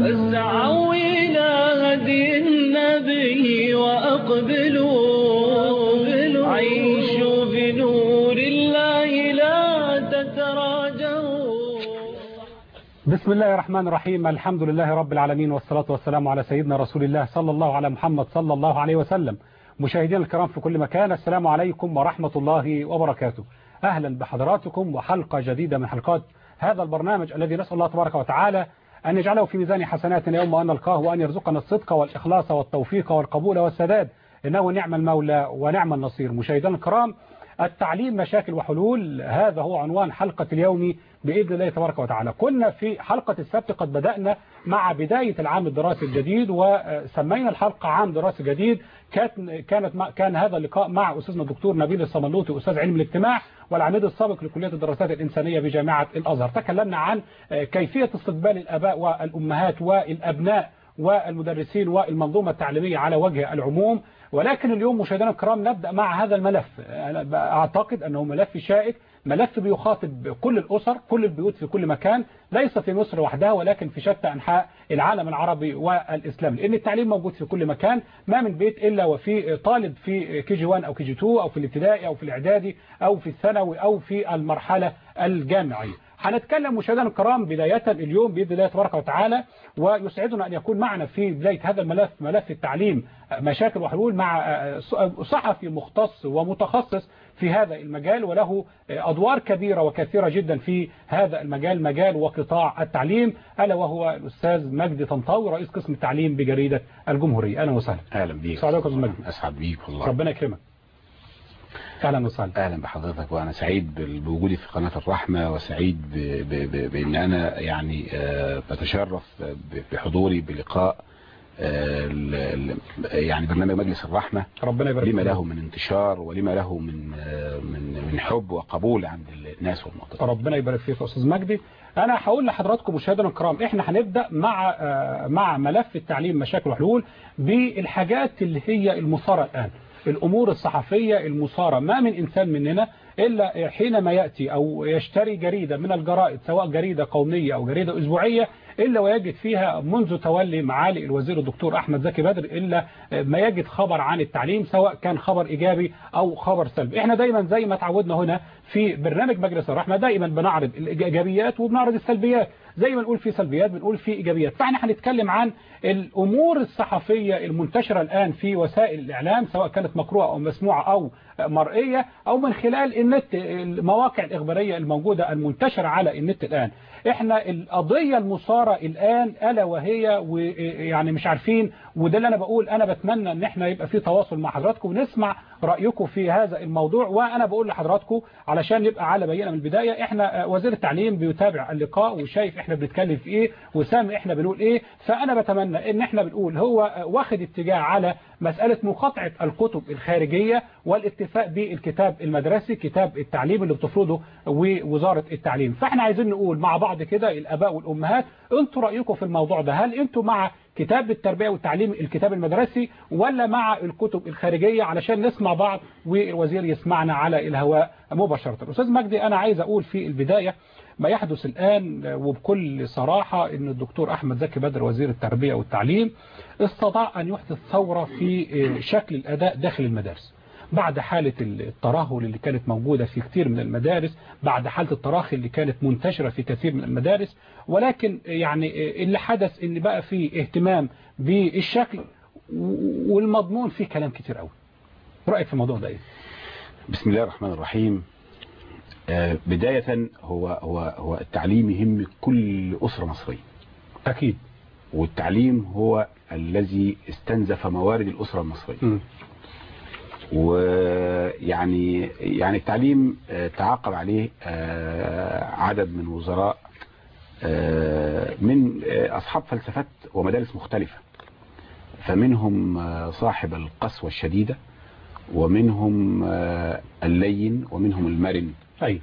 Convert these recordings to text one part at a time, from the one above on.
اسعوا إلى هدي النبي وأقبلوا عيشوا بنور الله لا تتراجعوا بسم الله الرحمن الرحيم الحمد لله رب العالمين والصلاة والسلام على سيدنا رسول الله صلى الله على محمد صلى الله عليه وسلم مشاهدينا الكرام في كل مكان السلام عليكم ورحمة الله وبركاته أهلا بحضراتكم وحلقة جديدة من حلقات هذا البرنامج الذي نسأل الله تبارك وتعالى أن يجعله في ميزان حسناتنا يوم أن نلقاه وأن يرزقنا الصدق والإخلاص والتوفيق والقبول والسداد إنه نعم المولى ونعم النصير مشاهدينا الكرام التعليم مشاكل وحلول هذا هو عنوان حلقة اليوم بإذن الله تبارك وتعالى كنا في حلقة السبت قد بدأنا مع بداية العام الدراسي الجديد وسمينا الحلقة عام دراسي جديد كانت كان هذا اللقاء مع أستاذنا الدكتور نبيل الصملوطي أستاذ علم الاجتماع والعميد السابق لكلية الدراسات الإنسانية بجامعة الأزهر تكلمنا عن كيفية استقبال الآباء والأمهات والأبناء والمدرسين والمنظومة التعليمية على وجه العموم ولكن اليوم مشاهدينا الكرام نبدأ مع هذا الملف أنا أعتقد أنه ملف شائك ملف بيخاطب كل الأسر كل البيوت في كل مكان ليس في مصر وحدها ولكن في شتى أنحاء العالم العربي والإسلامي لأن التعليم موجود في كل مكان ما من بيت إلا وفي طالب في كي جي 1 أو كي جي 2 أو في الابتدائي أو في الإعدادي أو في الثانوي أو في المرحلة الجامعية هنتكلم مشاهدينا الكرام بداية اليوم بإذن الله تبارك وتعالى ويسعدنا أن يكون معنا في بداية هذا الملف ملف التعليم مشاكل وحلول مع صحفي مختص ومتخصص في هذا المجال وله أدوار كبيرة وكثيرة جدا في هذا المجال مجال وقطاع التعليم ألا وهو الأستاذ مجدي طنطاوي رئيس قسم التعليم بجريدة الجمهورية أهلا وسهلا أهلا بيك سعد أستاذ مجدي أسعد بيك والله ربنا يكرمك اهلا وسهلا اهلا بحضرتك وانا سعيد بوجودي في قناه الرحمه وسعيد ب ب ب بان انا يعني بتشرف بحضوري بلقاء يعني برنامج مجلس الرحمه ربنا يبارك لما له من انتشار ولما له من من من حب وقبول عند الناس والمواطنين ربنا يبارك فيك يا استاذ مجدي انا هقول لحضراتكم مشاهدينا الكرام احنا هنبدا مع مع ملف التعليم مشاكل وحلول بالحاجات اللي هي المثاره الان الأمور الصحفية المثارة ما من إنسان مننا إلا حينما يأتي أو يشتري جريدة من الجرائد سواء جريدة قومية أو جريدة أسبوعية إلا ويجد فيها منذ تولي معالي الوزير الدكتور أحمد زكي بدر إلا ما يجد خبر عن التعليم سواء كان خبر إيجابي أو خبر سلبي إحنا دايما زي ما تعودنا هنا في برنامج مجلس الرحمة دائما بنعرض الإيجابيات وبنعرض السلبيات زي ما نقول في سلبيات بنقول في إيجابيات فإحنا هنتكلم عن الأمور الصحفية المنتشرة الآن في وسائل الإعلام سواء كانت مقروءة أو مسموعة أو مرئية أو من خلال النت المواقع الإخبارية الموجودة المنتشرة على النت الآن احنا القضية المثارة الآن ألا وهي ويعني مش عارفين وده اللي أنا بقول أنا بتمنى أن احنا يبقى في تواصل مع حضراتكم ونسمع رأيكم في هذا الموضوع وأنا بقول لحضراتكم علشان يبقى على بينة من البداية احنا وزير التعليم بيتابع اللقاء وشايف احنا بنتكلم في ايه وسامع احنا بنقول ايه فأنا بتمنى ان احنا بنقول هو واخد اتجاه على مسألة مقاطعة الكتب الخارجية والاكتفاء بالكتاب المدرسي كتاب التعليم اللي بتفرضه ووزارة التعليم فاحنا عايزين نقول مع بعض كده الاباء والامهات انتوا رأيكم في الموضوع ده هل انتوا مع كتاب التربية والتعليم الكتاب المدرسي ولا مع الكتب الخارجية علشان نسمع بعض والوزير يسمعنا على الهواء مباشرة أستاذ مجدي أنا عايز أقول في البداية ما يحدث الآن وبكل صراحة أن الدكتور أحمد زكي بدر وزير التربية والتعليم استطاع أن يحدث ثورة في شكل الأداء داخل المدارس بعد حالة الترهل اللي كانت موجودة في كثير من المدارس بعد حالة التراخي اللي كانت منتشرة في كثير من المدارس ولكن يعني اللي حدث ان بقى فيه اهتمام بالشكل والمضمون فيه كلام كتير قوي رأيك في الموضوع ده ايه بسم الله الرحمن الرحيم بداية هو هو هو التعليم يهم كل أسرة مصرية أكيد والتعليم هو الذي استنزف موارد الأسرة المصرية م. ويعني يعني التعليم تعاقب عليه عدد من وزراء من أصحاب فلسفات ومدارس مختلفة فمنهم صاحب القسوة الشديدة ومنهم اللين ومنهم المرن أي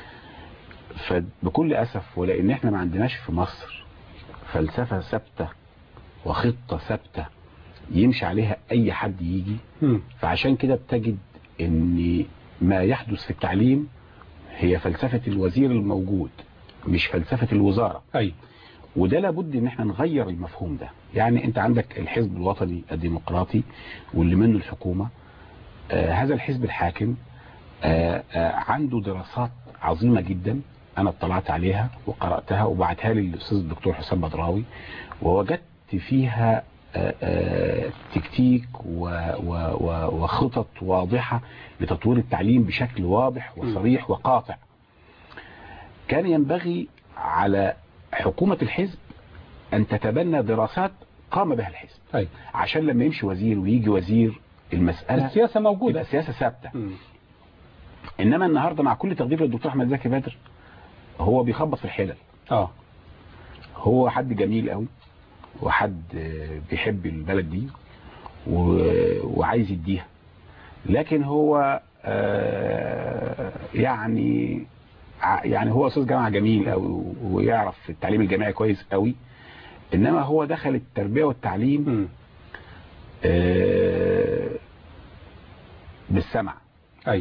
فبكل أسف ولأن احنا ما عندناش في مصر فلسفة ثابتة وخطة ثابتة يمشي عليها أي حد يجي م. فعشان كده بتجد ان ما يحدث في التعليم هي فلسفة الوزير الموجود مش فلسفة الوزارة أي وده لابد ان احنا نغير المفهوم ده يعني انت عندك الحزب الوطني الديمقراطي واللي منه الحكومة آه هذا الحزب الحاكم آه آه عنده دراسات عظيمة جدا انا اطلعت عليها وقرأتها وبعتها لي الاستاذ الدكتور حسام بدراوي ووجدت فيها آه، آه، تكتيك و- و- و- وخطط واضحة لتطوير التعليم بشكل واضح وصريح وقاطع كان ينبغي على حكومة الحزب أن تتبنى دراسات قام بها الحزب أي. عشان لما يمشي وزير ويجي وزير المسألة السياسة يبقى موجودة السياسة ثابتة مم. إنما النهاردة مع كل تقدير للدكتور أحمد زكي بدر هو بيخبط في الحلل اه هو حد جميل قوي وحد آه، بيحب البلد دي و- وعايز يديها لكن هو آه، يعني ع- يعني هو استاذ جامعه جميل قوي ويعرف التعليم الجامعي كويس قوي انما هو دخل التربيه والتعليم مم. آه، بالسمع اي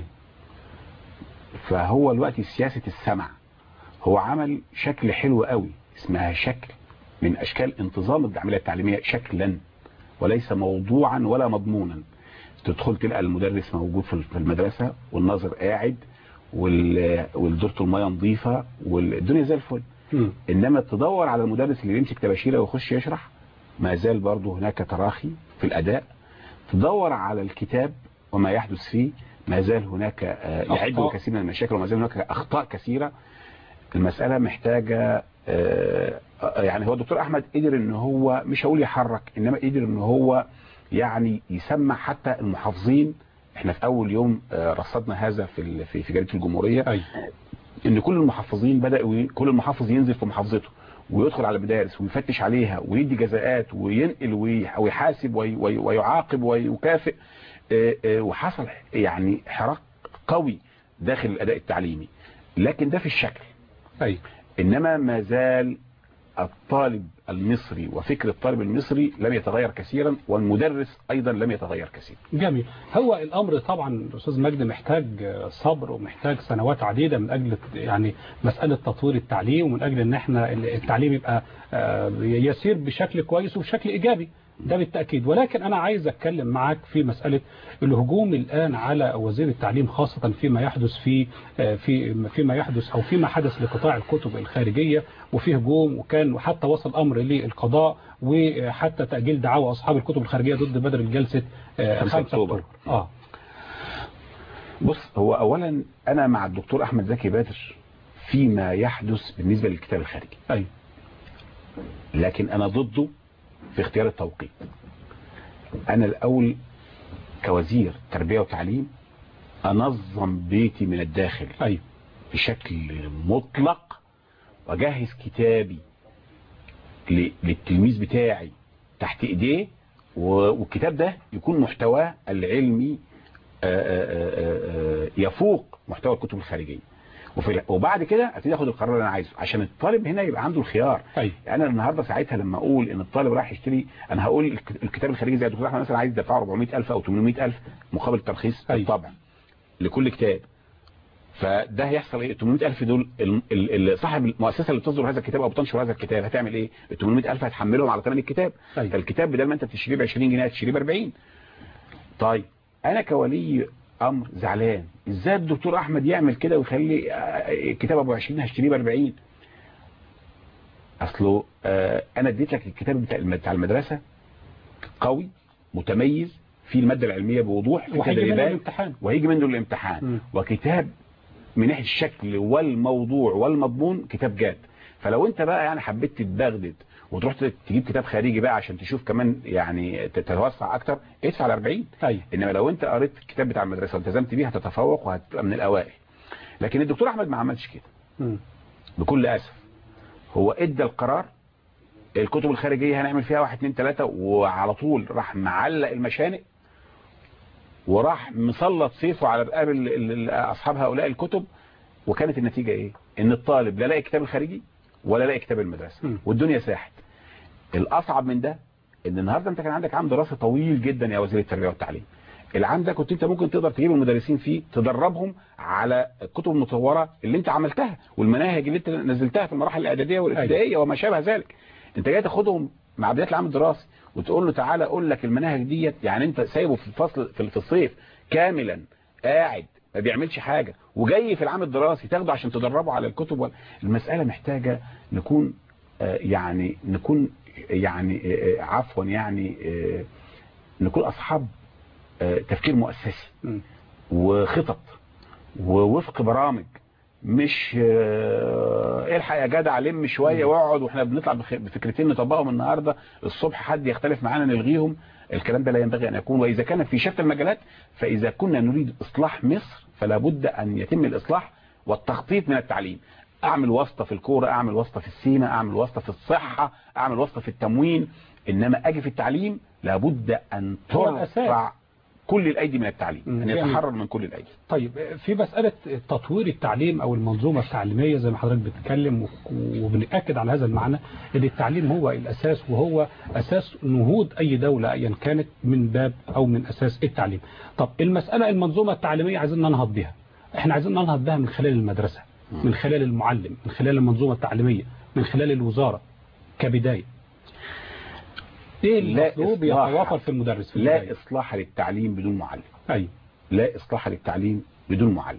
فهو دلوقتي سياسة السمع هو عمل شكل حلو قوي اسمها شكل من اشكال انتظام العملية التعليمية شكلا وليس موضوعا ولا مضمونا تدخل تلقى المدرس موجود في في المدرسة والناظر قاعد وال- والدورة المية نظيفة والدنيا زي الفل مم. انما تدور على المدرس اللي يمسك تباشيره ويخش يشرح ما زال برضه هناك تراخي في الاداء تدور على الكتاب وما يحدث فيه ما زال هناك آه، يعد أخطاء. كثير من المشاكل وما زال هناك اخطاء كثيره المساله محتاجه آه، آه، يعني هو الدكتور احمد قدر ان هو مش هقول يحرك انما قدر ان هو يعني يسمع حتى المحافظين احنا في اول يوم آه، رصدنا هذا في ال- في في جريده الجمهوريه اي ان كل المحافظين بداوا ي- كل المحافظ ينزل في محافظته ويدخل على المدارس ويفتش عليها ويدي جزاءات وينقل وي- ويحاسب وي- وي- ويعاقب ويكافئ آه، آه، وحصل يعني حراك قوي داخل الاداء التعليمي لكن ده في الشكل اي انما ما زال الطالب المصري وفكر الطالب المصري لم يتغير كثيرا والمدرس ايضا لم يتغير كثيرا جميل هو الامر طبعا استاذ مجدي محتاج صبر ومحتاج سنوات عديده من اجل يعني مساله تطوير التعليم ومن اجل ان احنا التعليم يبقى آه، يسير بشكل كويس وبشكل ايجابي ده بالتاكيد ولكن انا عايز اتكلم معاك في مساله الهجوم الان على وزير التعليم خاصه فيما يحدث في آه، في فيما يحدث او فيما حدث لقطاع الكتب الخارجيه وفي هجوم وكان وحتى وصل امر للقضاء وحتى تاجيل دعاوى اصحاب الكتب الخارجيه ضد بدر الجلسه آه، 5 5 أكتوبر. اكتوبر اه بص هو اولا انا مع الدكتور احمد زكي بدر فيما يحدث بالنسبه للكتاب الخارجي اي لكن انا ضده في اختيار التوقيت انا الاول كوزير تربيه وتعليم انظم بيتي من الداخل اي بشكل مطلق واجهز كتابي ل- للتلميذ بتاعي تحت ايديه و- والكتاب ده يكون محتواه العلمي آه، آه، آه، آه، يفوق محتوى الكتب الخارجيه وفي وبعد كده ابتدي اخد القرار اللي انا عايزه عشان الطالب هنا يبقى عنده الخيار اي يعني انا النهارده ساعتها لما اقول ان الطالب رايح يشتري انا هقول الك- الكتاب الخارجي زي الدكتور احمد مثلا عايز يدفع 400000 او 800000 مقابل ترخيص أيوة. الطبع لكل كتاب فده هيحصل ايه ال 800000 دول ال- ال- ال- صاحب المؤسسه اللي بتصدر هذا الكتاب او بتنشر هذا الكتاب هتعمل ايه ال 800000 هتحملهم على ثمن الكتاب أيوة. فالكتاب بدل ما انت بتشتريه ب 20 جنيه هتشتريه ب 40 طيب انا كولي امر زعلان ازاي الدكتور احمد يعمل كده ويخلي آه، كتاب ابو 20 هشتريه ب 40 اصله آه، انا اديت لك الكتاب بتاع بتاع المدرسه قوي متميز فيه الماده العلميه بوضوح في وهيجي منه تدريبات الامتحان وهيجي منه الامتحان مم. وكتاب من ناحيه الشكل والموضوع والمضمون كتاب جاد فلو انت بقى يعني حبيت تتبغدد وتروح تجيب كتاب خارجي بقى عشان تشوف كمان يعني تتوسع اكتر ادفع على 40 اي انما لو انت قريت الكتاب بتاع المدرسه والتزمت بيه هتتفوق وهتبقى من الاوائل لكن الدكتور احمد ما عملش كده مم. بكل اسف هو ادى القرار الكتب الخارجيه هنعمل فيها واحد اتنين تلاته وعلى طول راح معلق المشانق وراح مسلط سيفه على رقاب ال- ال- ال- اصحاب هؤلاء الكتب وكانت النتيجه ايه؟ ان الطالب لا لاقي كتاب الخارجي ولا لاقي كتاب المدرسه م. والدنيا ساحت الاصعب من ده ان النهارده انت كان عندك عام دراسي طويل جدا يا وزير التربيه والتعليم العام ده كنت انت ممكن تقدر تجيب المدرسين فيه تدربهم على الكتب المطوره اللي انت عملتها والمناهج اللي انت نزلتها في المراحل الاعداديه والابتدائيه وما شابه ذلك انت جاي تاخدهم مع بدايه العام الدراسي وتقول له تعالى اقول لك المناهج ديت يعني انت سايبه في الفصل في في الصيف كاملا قاعد ما بيعملش حاجه وجاي في العام الدراسي تاخده عشان تدربه على الكتب وال- المساله محتاجه نكون آه، يعني نكون يعني آه، آه، عفوا يعني آه، نكون اصحاب آه، تفكير مؤسسي مم. وخطط ووفق برامج مش آه، الحق يا جدع لم شويه واقعد واحنا بنطلع بخ- بفكرتين نطبقهم النهارده الصبح حد يختلف معانا نلغيهم الكلام ده لا ينبغي ان يكون واذا كان في شتى المجالات فاذا كنا نريد اصلاح مصر فلا بد ان يتم الاصلاح والتخطيط من التعليم اعمل واسطه في الكوره اعمل واسطه في السيما اعمل واسطه في الصحه اعمل واسطه في التموين انما اجي في التعليم لابد ان هو الأساس. ترفع كل الايدي من التعليم مم. ان يعني- يتحرر من كل الايدي طيب في مسألة تطوير التعليم أو المنظومة التعليمية زي ما حضرتك بتتكلم و- وبنأكد على هذا المعنى أن التعليم هو الأساس وهو أساس نهوض أي دولة أيا كانت من باب أو من أساس التعليم طب المسألة المنظومة التعليمية عايزين ننهض بها احنا عايزين ننهض بها من خلال المدرسة من خلال المعلم من خلال المنظومة التعليمية من خلال الوزارة كبداية ايه لا المطلوب إصلاح. يتوافر في المدرس في لا البداية؟ اصلاح للتعليم بدون معلم ايوه لا اصلاح للتعليم بدون معلم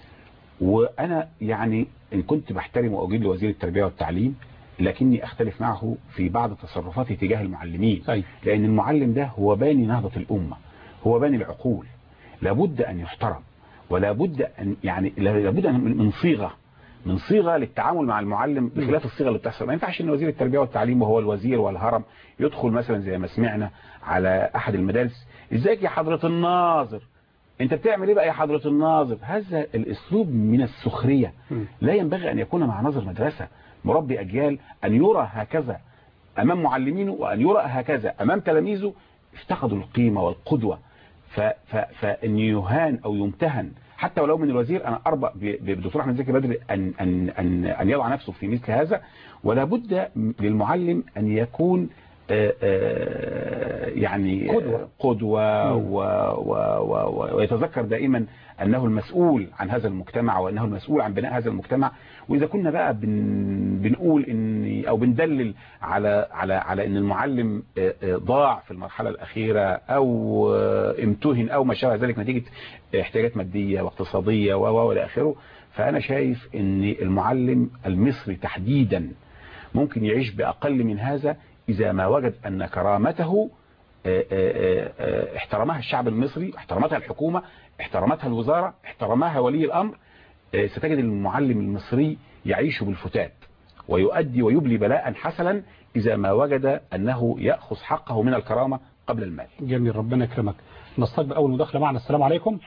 وانا يعني ان كنت بحترم واجيد لوزير التربيه والتعليم لكني اختلف معه في بعض تصرفاتي تجاه المعلمين ايوه لان المعلم ده هو باني نهضه الامه هو باني العقول لابد ان يحترم ولا بد ان يعني لابد أن من من صيغه من صيغه للتعامل مع المعلم بخلاف الصيغه اللي بتحصل ما ينفعش ان وزير التربيه والتعليم وهو الوزير والهرم يدخل مثلا زي ما سمعنا على احد المدارس ازيك يا حضره الناظر انت بتعمل ايه بقى يا حضره الناظر هذا الاسلوب من السخريه مم. لا ينبغي ان يكون مع ناظر مدرسه مربي اجيال ان يرى هكذا امام معلمينه وان يرى هكذا امام تلاميذه افتقدوا القيمه والقدوه ف ف فان يهان او يمتهن حتى ولو من الوزير انا اربأ ب- بدكتور احمد زكي بدري ان ان ان ان يضع نفسه في مثل هذا ولا بد للمعلم ان يكون آه، آه، يعني قدوة. قدوة و و و و ويتذكر دائما أنه المسؤول عن هذا المجتمع وأنه المسؤول عن بناء هذا المجتمع وإذا كنا بقى بن بنقول إن أو بندلل على على على إن المعلم آه، آه، ضاع في المرحلة الأخيرة أو آه، امتهن أو ما شابه ذلك نتيجة احتياجات مادية واقتصادية و و إلى آخره فأنا شايف إن المعلم المصري تحديدا ممكن يعيش بأقل من هذا إذا ما وجد أن كرامته آه، آه، آه، احترمها الشعب المصري احترمتها الحكومة احترمتها الوزارة احترمها ولي الأمر آه، ستجد المعلم المصري يعيش بالفتات ويؤدي ويبلي بلاء حسنا إذا ما وجد أنه يأخذ حقه من الكرامة قبل المال جميل ربنا يكرمك نستقبل اول مداخله معنا السلام عليكم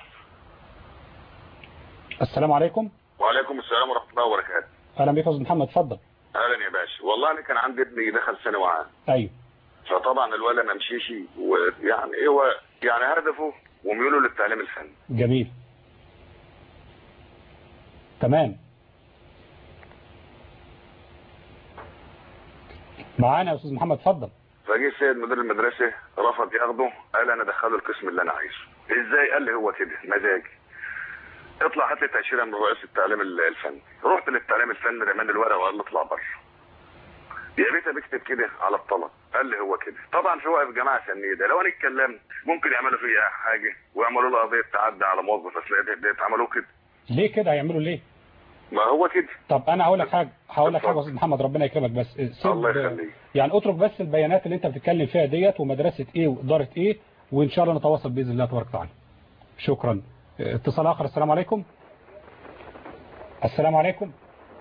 السلام عليكم وعليكم السلام ورحمة الله وبركاته اهلا بك يا استاذ محمد اتفضل اهلا يا باشا والله انا كان عندي ابني دخل ثانوي عام ايوه فطبعا الولد ما مشيش ويعني ايه هو يعني هدفه وميوله للتعليم الفني جميل تمام معانا يا استاذ محمد اتفضل فجه السيد مدير المدرسة رفض ياخده قال انا ادخله القسم اللي انا عايزه ازاي قال لي هو كده مزاجي اطلع هات لي تأشيرة من رئيس التعليم ال- الفني رحت للتعليم الفني رماني الورقة وقال لي اطلع بره يا ريت بكتب كده على الطلب قال لي هو كده طبعا في واقف جماعه سنيده لو انا اتكلمت ممكن يعملوا فيا حاجه ويعملوا له قضيه تعدي على موظف اصل بيتعملوا كده ليه كده هيعملوا ليه ما هو كده طب انا هقول لك حاجه هقول لك حاجه يا اتفضل. استاذ محمد ربنا يكرمك بس سيب الله يخليك. يعني اترك بس البيانات اللي انت بتتكلم فيها ديت ومدرسه ايه واداره ايه وان شاء الله نتواصل باذن الله تبارك وتعالى شكرا اتصال اخر السلام عليكم السلام عليكم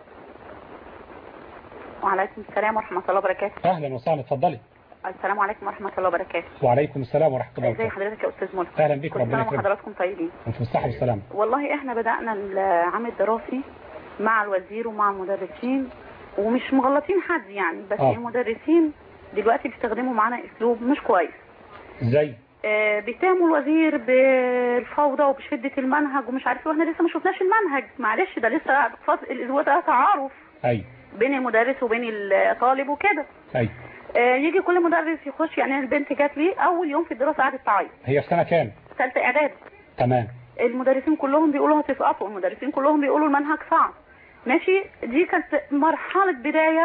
وعليكم السلام ورحمة الله وبركاته اهلا وسهلا اتفضلي السلام عليكم ورحمة الله وبركاته وعليكم السلام ورحمه الله ازي وبركاته حضرتك يا أستاذ ملك أهلا بك، كل ربنا سنة يكرمك. وحضراتكم طيبين انت في الصحه والسلامه والله احنا بدأنا العام الدراسي مع الوزير ومع المدرسين ومش مغلطين حد يعني بس آه. المدرسين دلوقتي بيستخدموا معانا اسلوب مش كويس ازاي آه، بيتهموا الوزير بالفوضى وبشدة المنهج ومش عارف ايه واحنا لسه ما شفناش المنهج معلش ده لسه فصل هو ده تعارف ايوه بين المدرس وبين الطالب وكده ايوه آه، يجي كل مدرس يخش يعني البنت جات لي اول يوم في الدراسه قعدت تعيط هي في سنه كام ثالثه اعدادي تمام المدرسين كلهم بيقولوا هتسقطوا المدرسين كلهم بيقولوا المنهج صعب ماشي دي كانت مرحله بدايه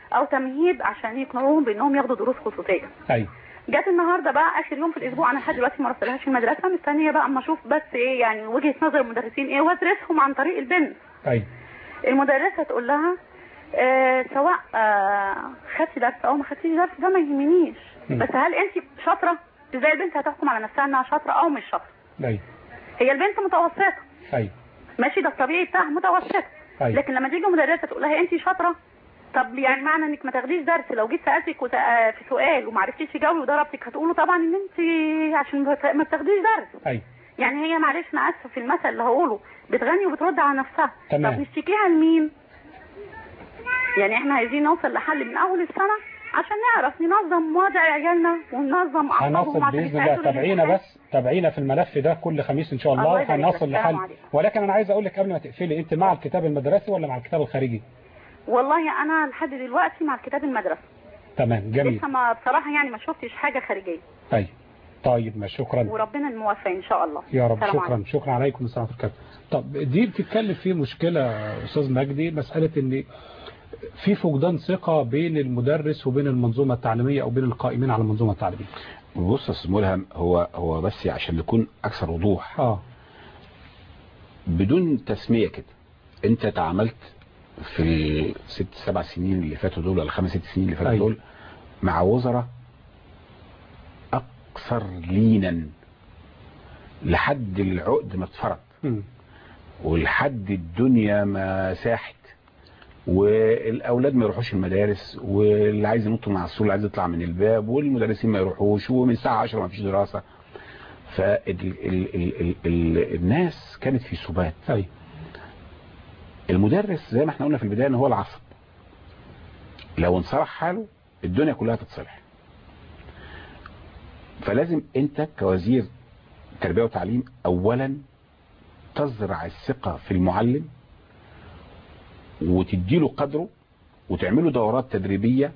او تمهيد عشان يقنعوهم بانهم ياخدوا دروس خصوصيه ايوه جت النهارده بقى اخر يوم في الاسبوع انا لحد دلوقتي ما رحتلهاش المدرسه مستنيه بقى اما اشوف بس ايه يعني وجهه نظر المدرسين ايه وادرسهم عن طريق البنت ايوه المدرسه تقول لها آه سواء آه خدتي درس او ما خدتيش درس ده ما يهمنيش مم. بس هل انت شاطره ازاي البنت هتحكم على نفسها انها شاطره او مش شاطره ايوه هي البنت متوسطه ايوه ماشي ده الطبيعي بتاعها متوسطه أيوة. لكن لما تيجي مدرسه تقول لها انت شاطره طب يعني معنى انك ما تاخديش درس لو جيت سالتك وت- آه، في سؤال وما عرفتيش تجاوبي وضربتك هتقولوا طبعا ان انت عشان ما ت- ما بتاخديش درس ايوه يعني هي معلش انا اسفه في المثل اللي هقوله بتغني وبترد على نفسها تمام. طب نشتكيها لمين يعني احنا عايزين نوصل لحل من اول السنه عشان نعرف ننظم وضع عيالنا وننظم اعصابهم هنصل عشان باذن الله يستعدوا تابعينا للامتحان. بس تابعينا في الملف ده كل خميس ان شاء الله الله يبارك لك. وهنصل السلام لحل عليكم. ولكن انا عايز اقول لك قبل ما تقفلي انت مع الكتاب المدرسي ولا مع الكتاب الخارجي والله انا لحد دلوقتي مع الكتاب المدرسه تمام جميل لسه ما بصراحه يعني ما شفتش حاجه خارجيه طيب طيب ما شكرا وربنا الموفق ان شاء الله يا رب السلام شكرا عليكم. شكرا عليكم السلام عليكم طب دي بتتكلم في مشكلة يا أستاذ مجدي مسألة إن في فقدان ثقة بين المدرس وبين المنظومة التعليمية أو بين القائمين على المنظومة التعليمية بص يا استاذ ملهم هو هو بس عشان نكون اكثر وضوح اه بدون تسميه كده انت تعاملت في ست سبع سنين اللي فاتوا دول ولا خمس ست سنين اللي فاتوا أيوة. دول مع وزراء اكثر لينا لحد العقد ما اتفرض مم. ولحد الدنيا ما ساحت والاولاد ما يروحوش المدارس واللي عايز ينط من على السور اللي عايز يطلع من الباب والمدرسين ما يروحوش ومن الساعه 10 ما فيش دراسه فالناس كانت في سبات أيوة المدرس زي ما احنا قلنا في البدايه ان هو العصب لو انصلح حاله الدنيا كلها تتصلح فلازم انت كوزير تربيه وتعليم اولا تزرع الثقه في المعلم وتديله قدره وتعمله دورات تدريبيه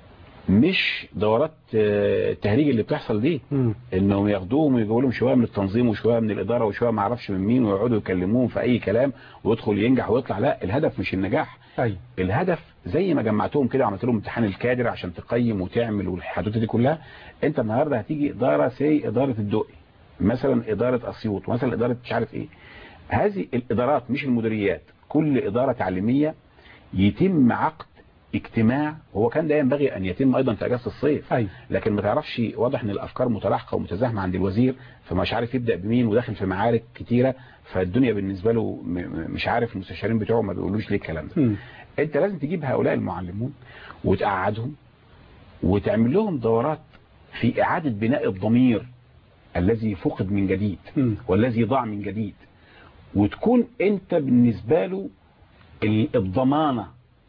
مش دورات آه، التهريج اللي بتحصل دي مم. انهم ياخدوهم ويجيبوا لهم شويه من التنظيم وشويه من الاداره وشويه ما اعرفش من مين ويقعدوا يكلموهم في اي كلام ويدخل ينجح ويطلع لا الهدف مش النجاح أيوة الهدف زي ما جمعتهم كده وعملت لهم امتحان الكادر عشان تقيم وتعمل والحدوته دي كلها انت النهارده هتيجي اداره سي اداره الدقي مثلا اداره اسيوط مثلا اداره مش عارف ايه هذه الادارات مش المديريات كل اداره تعليميه يتم عقد اجتماع وهو كان ده ينبغي ان يتم ايضا في اجازه الصيف أيوة لكن ما تعرفش واضح ان الافكار متلاحقه ومتزاحمه عند الوزير فمش عارف يبدا بمين وداخل في معارك كتيره فالدنيا بالنسبه له م- م- مش عارف المستشارين بتوعه ما بيقولوش ليه الكلام ده مم. انت لازم تجيب هؤلاء المعلمون وتقعدهم وتعمل لهم دورات في اعاده بناء الضمير الذي فقد من جديد مم. والذي ضاع من جديد وتكون انت بالنسبه له ال- الضمانه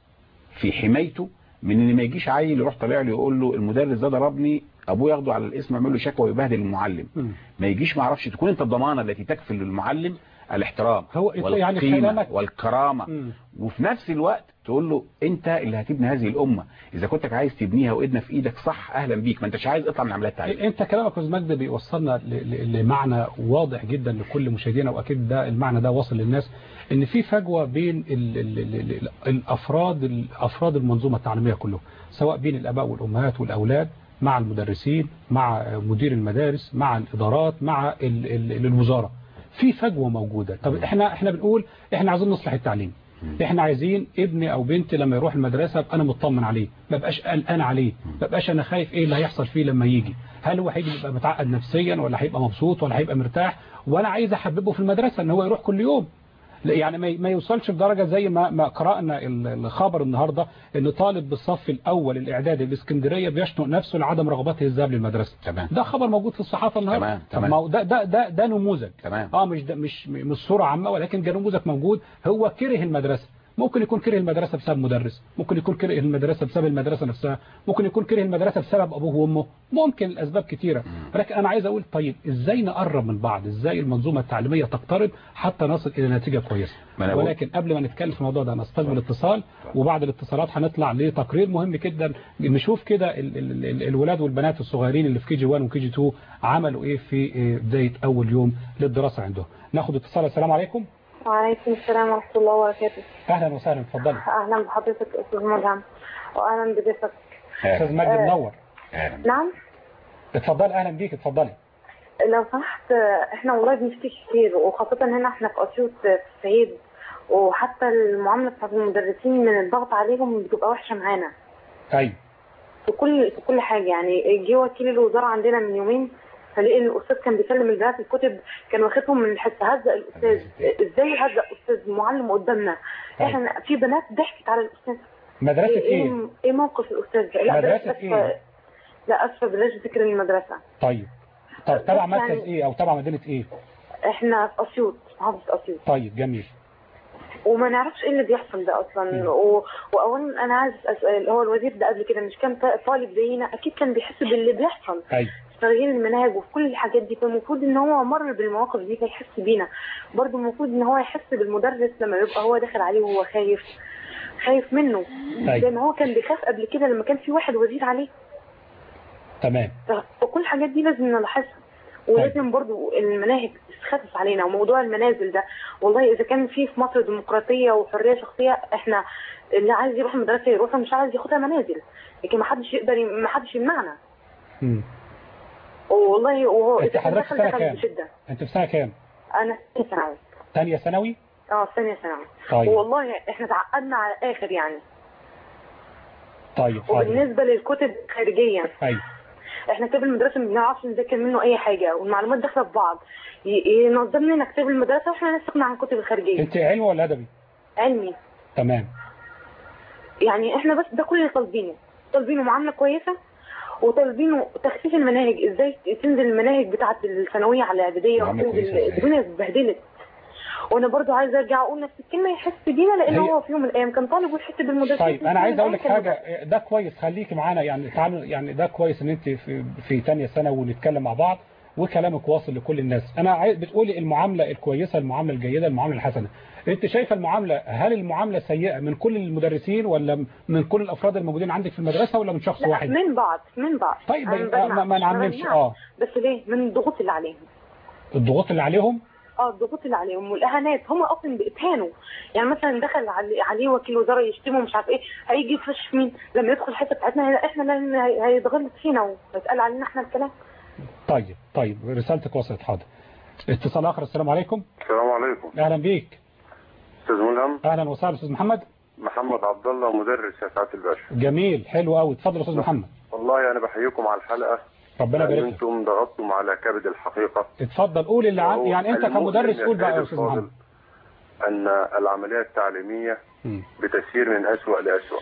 في حمايته من ان ما يجيش عيل يروح طالع له يقول له المدرس ده ضربني ابوه ياخده على الاسم يعمل له شكوى ويبهدل المعلم مم. ما يجيش ما اعرفش تكون انت الضمانه التي تكفل للمعلم الاحترام هو يعني والقيمه كلامك- والكرامه مم. وفي نفس الوقت تقول له انت اللي هتبني هذه الامه اذا كنتك عايز تبنيها وايدنا في ايدك صح اهلا بيك ما انتش عايز اطلع من عمليات التعليم انت كلامك يا استاذ مجدي بيوصلنا ل- ل- لمعنى واضح جدا لكل مشاهدينا واكيد ده المعنى ده واصل للناس ان في فجوه بين ال ال ال ال الافراد الافراد المنظومه التعليميه كلهم سواء بين الاباء والامهات والاولاد مع المدرسين مع مدير المدارس مع الادارات مع ال ال الوزاره في فجوه موجوده طب احنا احنا بنقول احنا عايزين نصلح التعليم احنا عايزين ابني او بنتي لما يروح المدرسه ابقى انا مطمن عليه ما بقاش قلقان عليه ما بقاش انا خايف ايه اللي هيحصل فيه لما يجي هل هو هيجي يبقى متعقد نفسيا ولا هيبقى مبسوط ولا هيبقى مرتاح وانا عايز احببه في المدرسه ان هو يروح كل يوم لا يعني ما ما يوصلش بدرجه زي ما ما قرانا ال- الخبر النهارده ان طالب بالصف الاول الاعدادي الاسكندريه بيشنق نفسه لعدم رغبته الذهاب للمدرسه تمام. ده خبر موجود في الصحافه النهارده تمام، طب تمام. ما هو ده ده ده ده نموذج تمام. اه مش ده مش مش صوره عامه ولكن ده نموذج موجود هو كره المدرسه ممكن يكون كره المدرسه بسبب مدرس ممكن يكون كره المدرسه بسبب المدرسه نفسها ممكن يكون كره المدرسه بسبب ابوه وامه ممكن الاسباب كتيره ولكن انا عايز اقول طيب ازاي نقرب من بعض ازاي المنظومه التعليميه تقترب حتى نصل الى نتيجه كويسه ما أنا بقول- ولكن قبل ما نتكلم في الموضوع ده نستقبل اتصال وبعد الاتصالات هنطلع لتقرير مهم جدا نشوف كده ال ال ال الولاد والبنات الصغيرين اللي في كي جي 1 وكي جي 2 عملوا ايه في آه، بدايه اول يوم للدراسه عندهم ناخد اتصال السلام عليكم وعليكم السلام ورحمة الله وبركاته اهلا وسهلا اتفضلي أهلا بحضرتك أستاذ ملهم وأهلا بضيفك استاذ مجدي آه. منور نعم اتفضلي اهلا بيك اتفضلي لو سمحت آه، احنا والله بنشتكي كتير وخاصة هنا احنا في أسيوط آه، في الصعيد وحتى المعاملة بتاعت المدرسين من الضغط عليهم بتبقى وحشة معانا ايوه في كل في كل حاجة يعني جه وكيل الوزارة عندنا من يومين فلقي ان الاستاذ كان بيسلم البنات الكتب كان واخدهم من الحصه هزق الاستاذ ازاي هزق استاذ معلم قدامنا احنا في بنات ضحكت على الاستاذ مدرسه ايه ايه ايه موقف الاستاذ ده؟ لا مدرسة بلاش إيه؟ أسفة- لا اسفه بلاش ذكر المدرسه طيب طب تبع يعني- مركز ايه او تبع مدينه ايه احنا في اسيوط محافظه اسيوط طيب جميل وما نعرفش ايه اللي بيحصل ده اصلا و... واولا انا عايز اسال هو الوزير ده قبل كده مش كان طالب زينا اكيد كان بيحس باللي بيحصل ايوه في تغيير المناهج وفي كل الحاجات دي فالمفروض ان هو مر بالمواقف دي فيحس بينا برضه المفروض ان هو يحس بالمدرس لما يبقى هو داخل عليه وهو خايف خايف منه أيوة. زي ما هو كان بيخاف قبل كده لما كان في واحد وزير عليه تمام ف- فكل الحاجات دي لازم نلاحظها ولازم برضو المناهج تخفف علينا وموضوع المنازل ده والله اذا كان في في مصر ديمقراطيه وحريه شخصيه احنا اللي عايز يروح المدرسه يروح مش عايز ياخدها منازل لكن ما حدش يقدر ما حدش يمنعنا مم. والله وهو انت اذا كان حضرتك دخل سنه دخل كام بشده انت في سنه كام انا في ثانوي ثانيه ثانوي اه في ثانيه ثانوي طيب والله احنا تعقدنا على الاخر يعني طيب حاضر وبالنسبه للكتب خارجيا ايوه احنا كتاب المدرسه ما بنعرفش نذاكر منه اي حاجه والمعلومات داخله في بعض ي- ينظم لنا كتاب المدرسه واحنا نستغنى عن الكتب الخارجيه انت علمي ولا ادبي علمي تمام يعني احنا بس ده كل اللي طالبينه طالبينه معامله كويسه وطالبينه تخفيف المناهج ازاي تنزل المناهج بتاعه الثانويه على الاعداديه معاملة وتنزل كويسة إزاي؟ الدنيا اتبهدلت وانا برضو عايزه ارجع اقول نفس الكلمه يحس بينا لان هي- هو في يوم من الايام كان طالب ويحس بالمدرسين طيب انا عايز اقول لك كان حاجه ده كويس خليكي معانا يعني تعالوا يعني ده كويس ان انت في في ثانيه سنه ونتكلم مع بعض وكلامك واصل لكل الناس انا عايز بتقولي المعامله الكويسه المعامله الجيده المعامله الحسنه انت شايفه المعامله هل المعامله سيئه من كل المدرسين ولا من كل الافراد الموجودين عندك في المدرسه ولا من شخص لا واحد من بعض من بعض طيب أنا ما- ما- ما بمنعش، نعممش، بمنعش. آه. بس ليه من الضغوط اللي عليهم الضغوط اللي عليهم اه الضغوط اللي عليهم والاهانات هم اصلا بيتهانوا يعني مثلا دخل علي- عليه وكيل وزاره يشتمه مش عارف ايه هيجي يفش مين لما يدخل الحته بتاعتنا احنا اللي هي- هيتغلط فينا ويتقال علينا احنا الكلام طيب طيب رسالتك وصلت حاضر اتصال اخر السلام عليكم السلام عليكم اهلا بيك استاذ ملهم اهلا وسهلا استاذ محمد محمد عبد الله مدرس يا سعاده الباشا جميل حلو قوي اتفضل يا استاذ محمد والله انا بحييكم على الحلقه ربنا لأن يبارك لك انتم ضغطتم على كبد الحقيقه اتفضل قول اللي عن... وهو يعني انت المؤلم كمدرس يا قول بقى يا سيد استاذ الفاضل محمد ان العمليه التعليميه مم. بتسير من اسوأ لاسوأ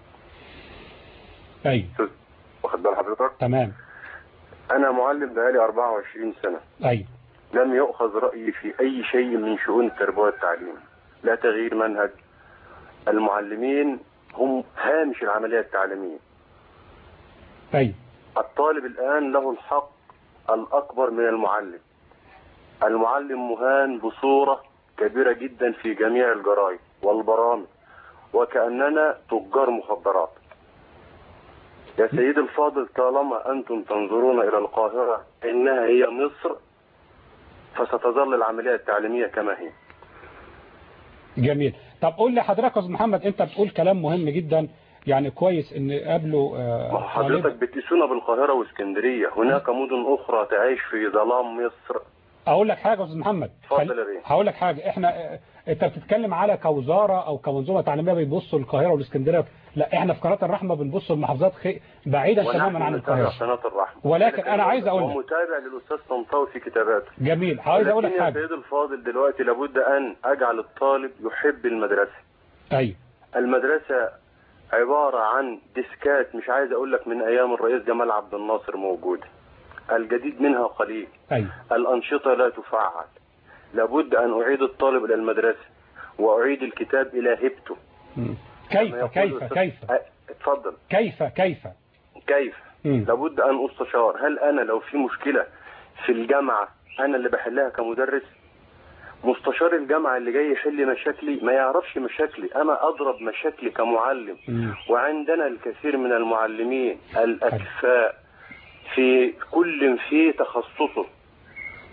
ايوه واخد بال حضرتك تمام انا معلم بقالي 24 سنه ايوه لم يؤخذ رايي في اي شيء من شؤون التربيه والتعليم لا تغيير منهج المعلمين هم هامش العمليه التعليميه ايوه الطالب الآن له الحق الأكبر من المعلم المعلم مهان بصورة كبيرة جدا في جميع الجرائد والبرامج وكأننا تجار مخدرات يا سيدي الفاضل طالما أنتم تنظرون إلى القاهرة إنها هي مصر فستظل العملية التعليمية كما هي جميل طب قول لي حضرتك يا استاذ محمد انت بتقول كلام مهم جدا يعني كويس ان قابله ما هو آه حضرتك طالب. بتقيسونا بالقاهرة واسكندرية هناك مدن أخرى تعيش في ظلام مصر اقول لك حاجه يا استاذ محمد اتفضل يا بيه. هقول لك حاجه احنا آه، انت بتتكلم على كوزاره او كمنظومه تعليميه بيبصوا القاهره والاسكندريه لا احنا في قناه الرحمه بنبص لمحافظات خي... بعيده تماما عن ونحن نتابع القاهره قناة الرحمة ولكن أنا عايز أقول لك. ومتابع للأستاذ طنطاوي في كتاباته جميل عايز اقول لك ولكن يا حاجه سيد الفاضل دلوقتي لابد أن أجعل الطالب يحب المدرسة ايوه المدرسة عبارة عن ديسكات مش عايز أقول لك من أيام الرئيس جمال عبد الناصر موجودة الجديد منها قليل ايوه الأنشطة لا تفعل لابد أن أعيد الطالب إلى المدرسة وأعيد الكتاب إلى هبته مم. كما كيف يقول كيف الأستاذ- كيف أ- اتفضل كيف كيف كيف مم. لابد ان استشار هل انا لو في مشكله في الجامعه انا اللي بحلها كمدرس مستشار الجامعه اللي جاي يحل مشاكلي ما يعرفش مشاكلي انا اضرب مشاكلي كمعلم مم. وعندنا الكثير من المعلمين الاكفاء في كل في تخصصه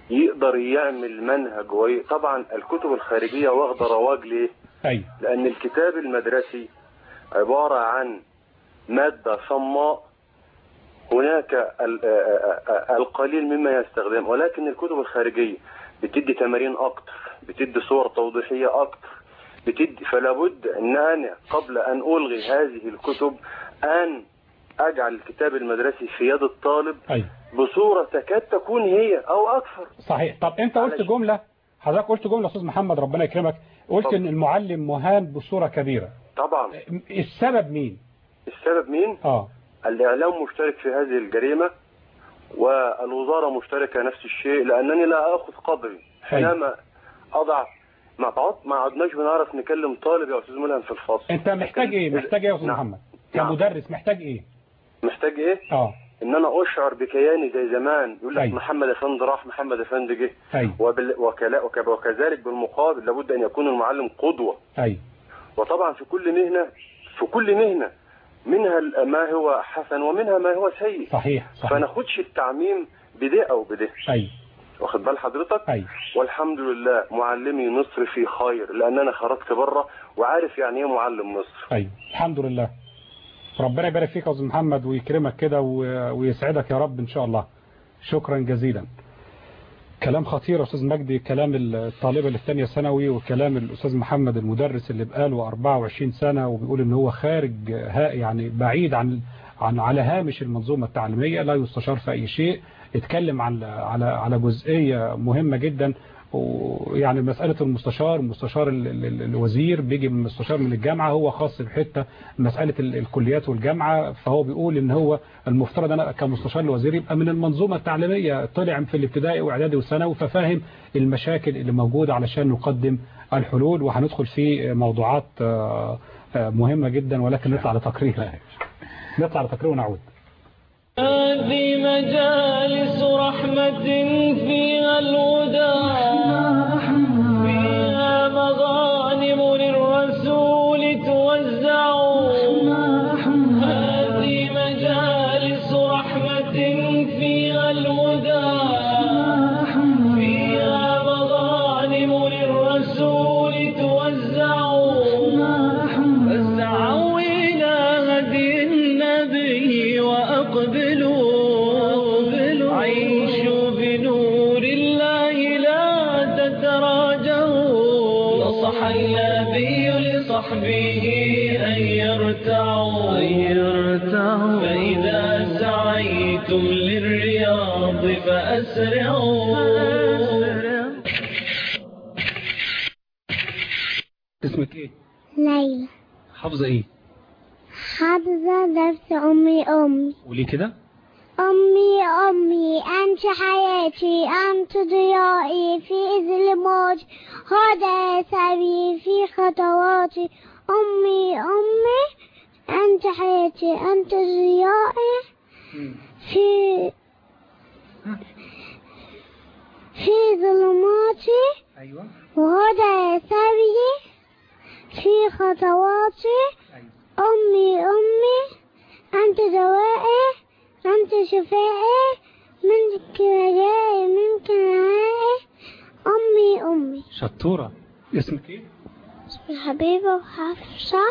يقدر يعمل منهج وي... طبعا الكتب الخارجية واخدة رواج ليه ايوه لأن الكتاب المدرسي عبارة عن مادة صماء هناك ال- آ- آ- آ- القليل مما يستخدم ولكن الكتب الخارجية بتدي تمارين أكتر بتدي صور توضيحية أكتر بتدي فلا بد أن أنا قبل أن ألغي هذه الكتب أن أجعل الكتاب المدرسي في يد الطالب ايوه بصورة تكاد تكون هي أو أكثر صحيح طب انت قلت معلش. جملة حضرتك قلت جملة يا استاذ محمد ربنا يكرمك قلت اتفضل. ان المعلم مهان بصورة كبيرة طبعا السبب مين السبب مين؟ اه الإعلام مشترك في هذه الجريمة والوزارة مشتركة نفس الشيء لأنني لا أخذ قدري حينما أضع ما تعط ما عدناش بنعرف نكلم طالب يا أستاذ ملهم في الفصل انت محتاج ايه محتاج ايه يا استاذ نعم. محمد نعم. كمدرس محتاج ايه محتاج إيه؟ اه إن أنا أشعر بكياني زي زمان يقول لك أيوة. محمد أفندي راح محمد أفندي جه ايوه وبال... وكلا... وك... وكذلك بالمقابل لابد أن يكون المعلم قدوة ايوه وطبعا في كل مهنة في كل مهنة منها ال- ما هو حسن ومنها ما هو سيء صحيح صحيح فناخدش التعميم بده أو بده ايوه واخد بال حضرتك ايوه والحمد لله معلمي مصر في خير لان انا خرجت بره وعارف يعني ايه معلم مصر ايوه الحمد لله ربنا يبارك فيك يا استاذ محمد ويكرمك كده و- ويسعدك يا رب ان شاء الله شكرا جزيلا كلام خطير يا استاذ مجدي كلام الطالبه اللي في ثانيه ثانوي وكلام الاستاذ محمد المدرس اللي بقاله 24 سنه وبيقول ان هو خارج ها يعني بعيد عن عن على هامش المنظومه التعليميه لا يستشار في اي شيء اتكلم عن على على جزئيه مهمه جدا ويعني مسألة المستشار مستشار ال- ال- ال- الوزير بيجي من مستشار من الجامعة هو خاص بحتة مسألة ال- الكليات والجامعة فهو بيقول ان هو المفترض انا كمستشار الوزير يبقى من المنظومة التعليمية طلع في الابتدائي واعدادي وثانوي ففاهم المشاكل اللي موجودة علشان نقدم الحلول وهندخل في موضوعات آه، آه، مهمة جدا ولكن نطلع لتقرير نطلع لتقرير ونعود هذه مجالس رحمة فيها الهدى فيها مغانم للرسول توزع هذه مجالس رحمة فيها الهدى فيها مغانم للرسول توزع فاسعوا إلى هدي النبي وأقبلوا عيشوا بنور الله لا تتراجعوا نصح النبي لصحبه أن يرتعوا فإذا سعيتم للرياض فأسرعوا اسمك ايه ليلى حافظة ايه حافظة درس أمي أمي قولي كده أمي أمي أنت حياتي أنت ضيائي في ظلماتي هذا سبيلي في خطواتي أمي أمي أنت حياتي أنت ضيائي في في ظلماتي ايوه وهدى سبيلي في خطواتي أمي أمي أنت دوائي أنت شفائي منك رجائي منك نهائي أمي أمي شطورة اسمك ايه اسمي حبيبة وحفصة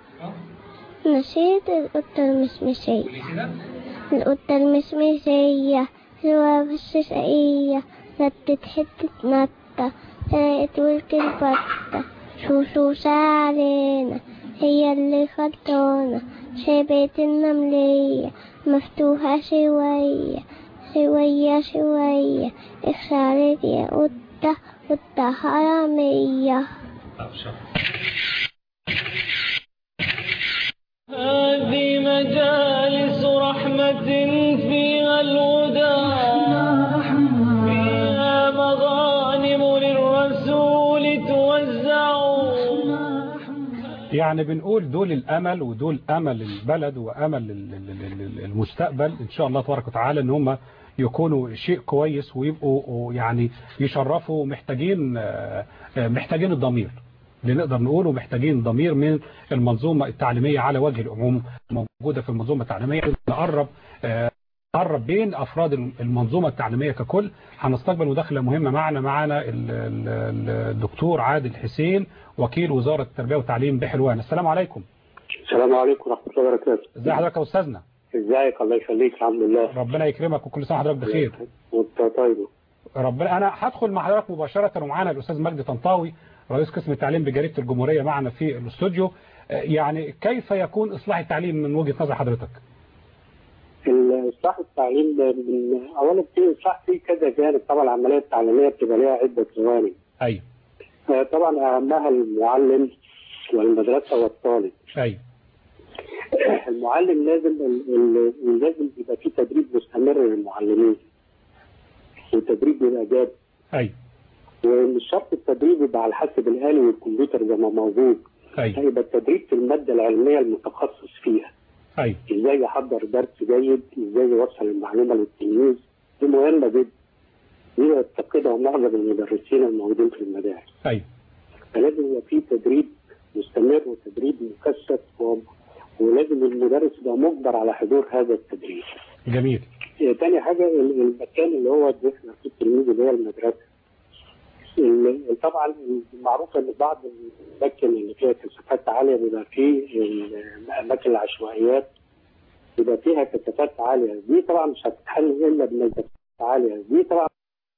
نسيت القطة المسمسية قولي كده القطة المسمسية الوابة الشقية نتت حتة نتة لقيت ولك الفتة شوشوشة علينا هي اللي خلطانة شبيت النملية مفتوحة شوية شوية شوية اخسرت يا قطة قطة حرامية هذه مجالس رحمة فيها الهدى فيها مغانم للرسول توزع يعني بنقول دول الأمل ودول أمل البلد وأمل ال- ال- ال- ال- المستقبل إن شاء الله تبارك وتعالى إن هم يكونوا شيء كويس ويبقوا يعني يشرفوا محتاجين آه، آه، محتاجين الضمير اللي نقدر نقوله محتاجين ضمير من المنظومة التعليمية على وجه العموم موجودة في المنظومة التعليمية نقرب آه، قرب بين افراد المنظومه التعليميه ككل هنستقبل مداخله مهمه معنا معنا ال- ال- ال- الدكتور عادل حسين وكيل وزاره التربيه والتعليم بحلوان السلام عليكم السلام عليكم ورحمة الله وبركاته ازي حضرتك يا استاذنا ازيك الله يخليك الحمد لله ربنا يكرمك وكل سنه وحضرتك بخير وانت طيب ربنا انا هدخل مع حضرتك مباشره ومعانا الاستاذ مجدي طنطاوي رئيس قسم التعليم بجريده الجمهوريه معنا في الاستوديو آه، يعني كيف يكون اصلاح التعليم من وجهه نظر حضرتك اصلاح التعليم ده من اولا في اصلاح في كذا جانب طبعا العمليه التعليميه بتبقى ليها عده جوانب ايوه آه، طبعا اهمها المعلم والمدرسه والطالب ايوه المعلم لازم ال- ال- لازم يبقى في تدريب مستمر للمعلمين والتدريب بيبقى جاد ايوه ومش شرط التدريب يبقى على الحاسب الآلي والكمبيوتر زي ما موجود ايوه يبقى التدريب في المادة العلمية المتخصص فيها ايوه ازاي يحضر درس جيد ازاي يوصل المعلومة للتلميذ دي مهمة جدا دي يفتقدها معظم المدرسين الموجودين في المدارس ايوه فلازم يبقى في تدريب مستمر وتدريب مكثف و- ولازم المدرس يبقى مجبر على حضور هذا التدريب جميل آه، تاني حاجة ال- المكان اللي هو احنا في التلميذ اللي هو المدرسة ال- طبعا معروف ان بعض الاماكن اللي فيها كثافات عاليه بيبقى فيه اماكن العشوائيات بيبقى فيها كثافات عاليه دي طبعا مش هتتحل الا بنسبه عاليه دي طبعا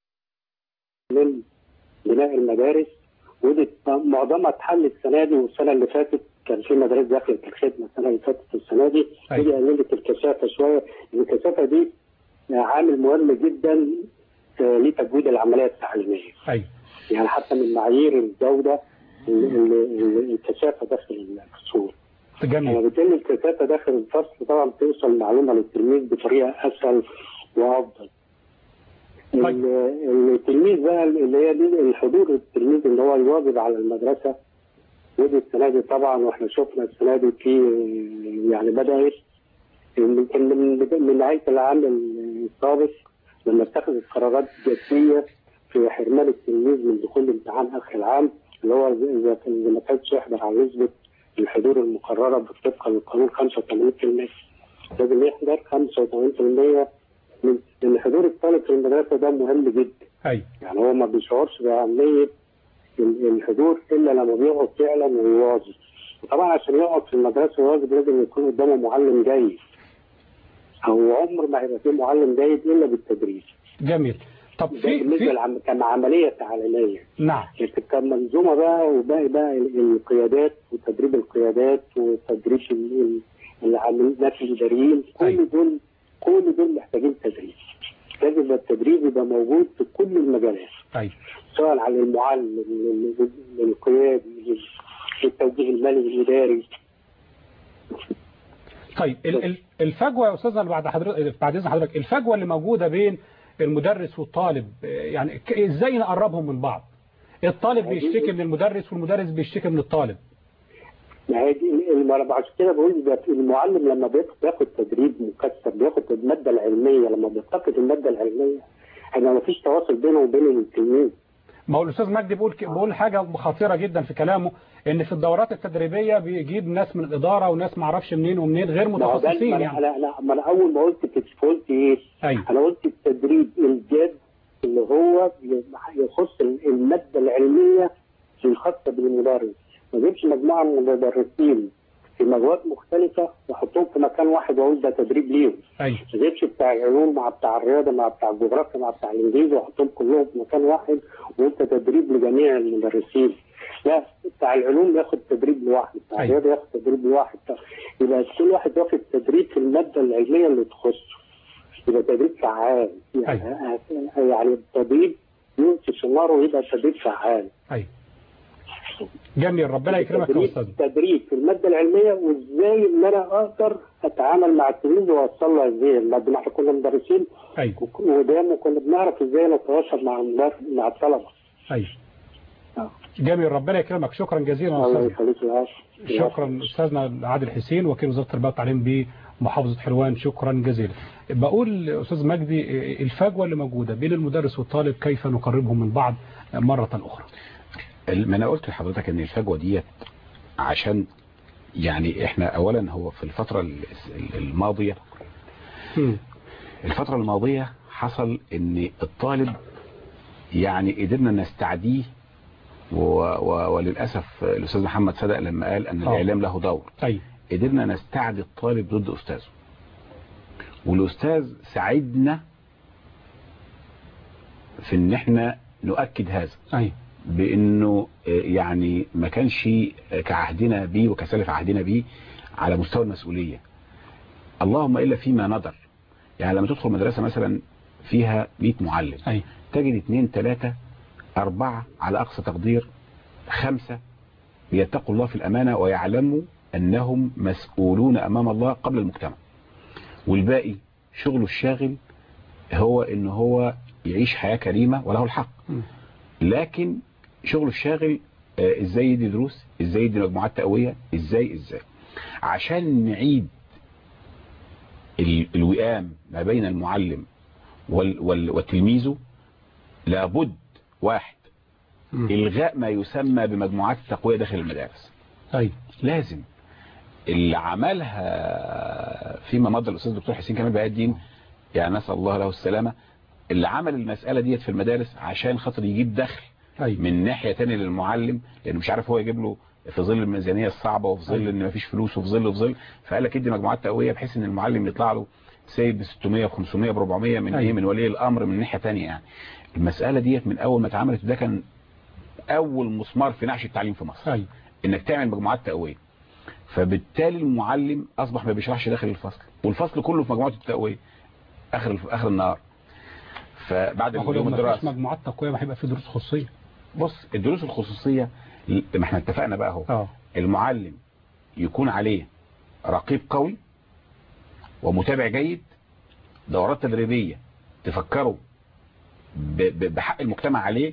من بناء المدارس ودي معظمها اتحل السنه دي والسنه اللي فاتت كان في مدارس دخلت الخدمه السنه اللي فاتت والسنه دي أيوة. دي قللت الكثافه شويه الكثافه دي عامل مهم جدا آه، لتجويد العمليه التعليميه ايوه يعني حتى من معايير الجودة ال- ال- ال- الكثافة داخل الفصول جميل وبالتالي الكثافة داخل الفصل طبعا توصل المعلومة للتلميذ بطريقة أسهل وأفضل طيب. ال- التلميذ بقى اللي هي دي الحضور التلميذ اللي هو الواجب على المدرسة ودي السنة دي طبعا واحنا شفنا السنة دي في يعني بدأت من من من نهاية العام السابق لما اتخذت قرارات جدية في حرمان التلميذ من دخول امتحان اخر العام اللي هو اذا كان إذا ما كانش يحضر على نسبه الحضور المقرره طبقا للقانون 85% لازم يحضر 85% من لان حضور الطالب في المدرسه ده مهم جدا ايوه يعني هو ما بيشعرش باهميه ال- الحضور الا لما بيقعد فعلا ويواظب وطبعا عشان يقعد في المدرسه ويواظب لازم يكون قدامه معلم جيد او عمر ما هيبقى فيه معلم جيد الا بالتدريب جميل طب ده في بالنسبه في لعم- كعمليه تعليميه نعم لكن كمنظومه بقى وباقي بقى ال- القيادات وتدريب القيادات وتدريب ال- ال- العاملين الناس الاداريين أيوة. كل دول كل دول محتاجين تدريب لازم يبقى التدريب يبقى موجود في كل المجالات ايوه سواء على المعلم لل- لل- للقيادي لل- للتوجيه المالي الاداري طيب ال- ال- الفجوه يا استاذنا اللي بعد حضرتك بعد اذن حضرتك الفجوه اللي موجوده بين المدرس والطالب آه، يعني ك- ازاي نقربهم من بعض الطالب بيشتكي من المدرس والمدرس بيشتكي من الطالب ما هي دي ال- ال- عشان كده بقول يبقى المعلم لما بياخد بياخد تدريب مكثف بياخد الماده العلميه لما بيفتقد الماده العلميه هيبقى ما فيش تواصل بينه وبين التلميذ ما هو الاستاذ مجدي بيقول ك- بيقول حاجه خطيره جدا في كلامه ان في الدورات التدريبيه بيجيب ناس من الاداره وناس ما اعرفش منين ومنين غير ما هو ده متخصصين ما أنا- يعني انا انا ما انا اول ما قلت كده قلت ايه؟ ايوه انا قلت التدريب الجاد اللي هو يخص الماده العلميه الخاصه بالمدرس ما اجيبش مجموعه من المدرسين في مواد مختلفه واحطهم في مكان واحد واقول ده تدريب ليهم ايوه ما اجيبش بتاع العلوم مع بتاع الرياضه مع بتاع الجغرافيا مع بتاع الانجليزي واحطهم كلهم في مكان واحد وانت تدريب لجميع المدرسين لا بتاع العلوم ياخد تدريب لوحده بتاع أيوة. الرياضه ياخد تدريب لوحده بتاع- يبقى كل واحد واخد تدريب في الماده العلميه اللي تخصه يبقى تدريب فعال يعني يعني الطبيب ينتج ناره يبقى تدريب فعال ايوه جميل ربنا يكرمك يا تدريب, استاذ تدريب في الماده العلميه وازاي ان انا اقدر اتعامل مع التلميذ واوصل له ازاي الماده ما احنا كنا مدرسين ايوه ودايما كنا بنعرف ازاي نتواصل مع المدرس مع الطلبه ايوه آه. جميل ربنا يكرمك شكرا جزيلا يا الله استاذ يخليك العافيه شكرا استاذنا عادل حسين وكيل وزاره التربيه والتعليم بمحافظه حلوان شكرا جزيلا بقول استاذ مجدي الفجوه اللي موجوده بين المدرس والطالب كيف نقربهم من بعض مره اخرى ما انا قلت لحضرتك ان الفجوه ديت عشان يعني احنا اولا هو في الفتره ال- الماضيه مم. الفترة الماضية حصل ان الطالب يعني قدرنا نستعديه و... و... وللأسف الأستاذ محمد صدق لما قال أن آه. الإعلام له دور أيوة قدرنا نستعدي الطالب ضد أستاذه والأستاذ ساعدنا في ان احنا نؤكد هذا أيوة بانه آه، يعني ما كانش آه، كعهدنا به وكسلف عهدنا به على مستوى المسؤولية اللهم إلا فيما ندر يعني لما تدخل مدرسة مثلا فيها 100 معلم أيوة تجد اثنين ثلاثة أربعة على أقصى تقدير خمسة بيتقوا الله في الأمانة ويعلموا أنهم مسؤولون أمام الله قبل المجتمع والباقي شغله الشاغل هو أنه هو يعيش حياة كريمة وله الحق مم. لكن شغله الشاغل آه، ازاي يدي دروس ازاي يدي مجموعات تقوية ازاي ازاي عشان نعيد ال- الوئام ما بين المعلم وال وال وتلميذه لابد واحد مم. الغاء ما يسمى بمجموعات التقوية داخل المدارس أيوة لازم اللي عملها فيما مضى الاستاذ دكتور حسين كمال بهاء الدين يعني نسال الله له السلامه اللي عمل المساله ديت في المدارس عشان خاطر يجيب دخل أيوة من ناحيه تانية للمعلم لانه مش عارف هو يجيب له في ظل الميزانيه الصعبه وفي ظل أيوة. ان مفيش فلوس وفي ظل وفي ظل فقال لك ادي مجموعات تقويه بحيث ان المعلم يطلع له سايب ب 600 ب 500 ب 400 من ايه أيوة. من ولي الامر من ناحيه تانية يعني المساله ديت من اول ما اتعملت ده كان اول مسمار في نعش التعليم في مصر أيوة انك تعمل مجموعات تقويه فبالتالي المعلم اصبح ما بيشرحش داخل الفصل والفصل كله في مجموعه التقويه اخر اخر النهار فبعد ما هو لو اليوم ما فيش الدراسي مجموعات تقوية ما هيبقى في دروس خصوصية بص الدروس الخصوصيه ما احنا اتفقنا بقى اهو اه المعلم يكون عليه رقيب قوي ومتابع جيد دورات تدريبيه تفكروا ب- ب- بحق المجتمع عليه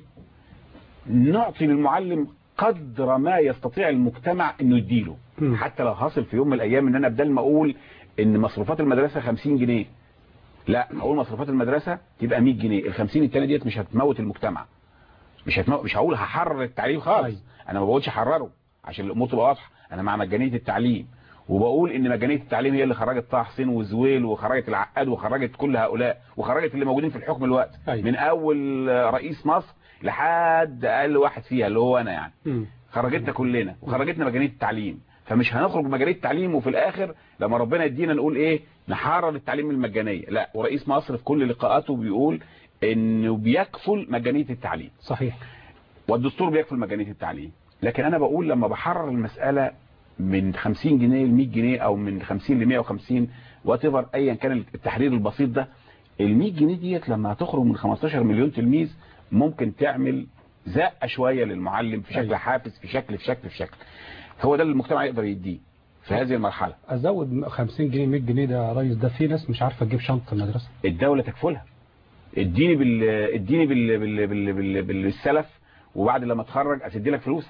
نعطي للمعلم قدر ما يستطيع المجتمع انه يديله مم. حتى لو حاصل في يوم من الايام ان انا بدل ما اقول ان مصروفات المدرسه 50 جنيه لا هقول مصروفات المدرسه تبقى 100 جنيه ال 50 التانية ديت مش هتموت المجتمع مش هتموت مش هقول هحرر التعليم خالص أيوة. انا ما بقولش حرره عشان الامور تبقى واضحه انا مع مجانيه التعليم وبقول ان مجانيه التعليم هي اللي خرجت طه حسين وزويل وخرجت العقاد وخرجت كل هؤلاء وخرجت اللي موجودين في الحكم الوقت أيوة. من اول رئيس مصر لحد اقل واحد فيها اللي هو انا يعني مم. خرجتنا كلنا وخرجتنا مجانيه التعليم فمش هنخرج بمجانيه التعليم وفي الاخر لما ربنا يدينا نقول ايه نحرر التعليم من المجانيه لا ورئيس مصر في كل لقاءاته بيقول انه بيكفل مجانيه التعليم صحيح والدستور بيكفل مجانيه التعليم لكن انا بقول لما بحرر المساله من 50 جنيه ل 100 جنيه او من 50 ل 150 وات ايفر ايا كان التحرير البسيط ده ال 100 جنيه ديت لما هتخرج من 15 مليون تلميذ ممكن تعمل زقه شويه للمعلم في شكل أيوة. حافز في شكل في شكل في شكل هو ده اللي المجتمع يقدر يديه في هذه المرحله ازود 50 جنيه 100 جنيه ده يا ريس ده في ناس مش عارفه تجيب شنطه المدرسه الدوله تكفلها اديني بال اديني بال... بال... بال... بال... بالسلف وبعد لما اتخرج اسدي لك فلوسك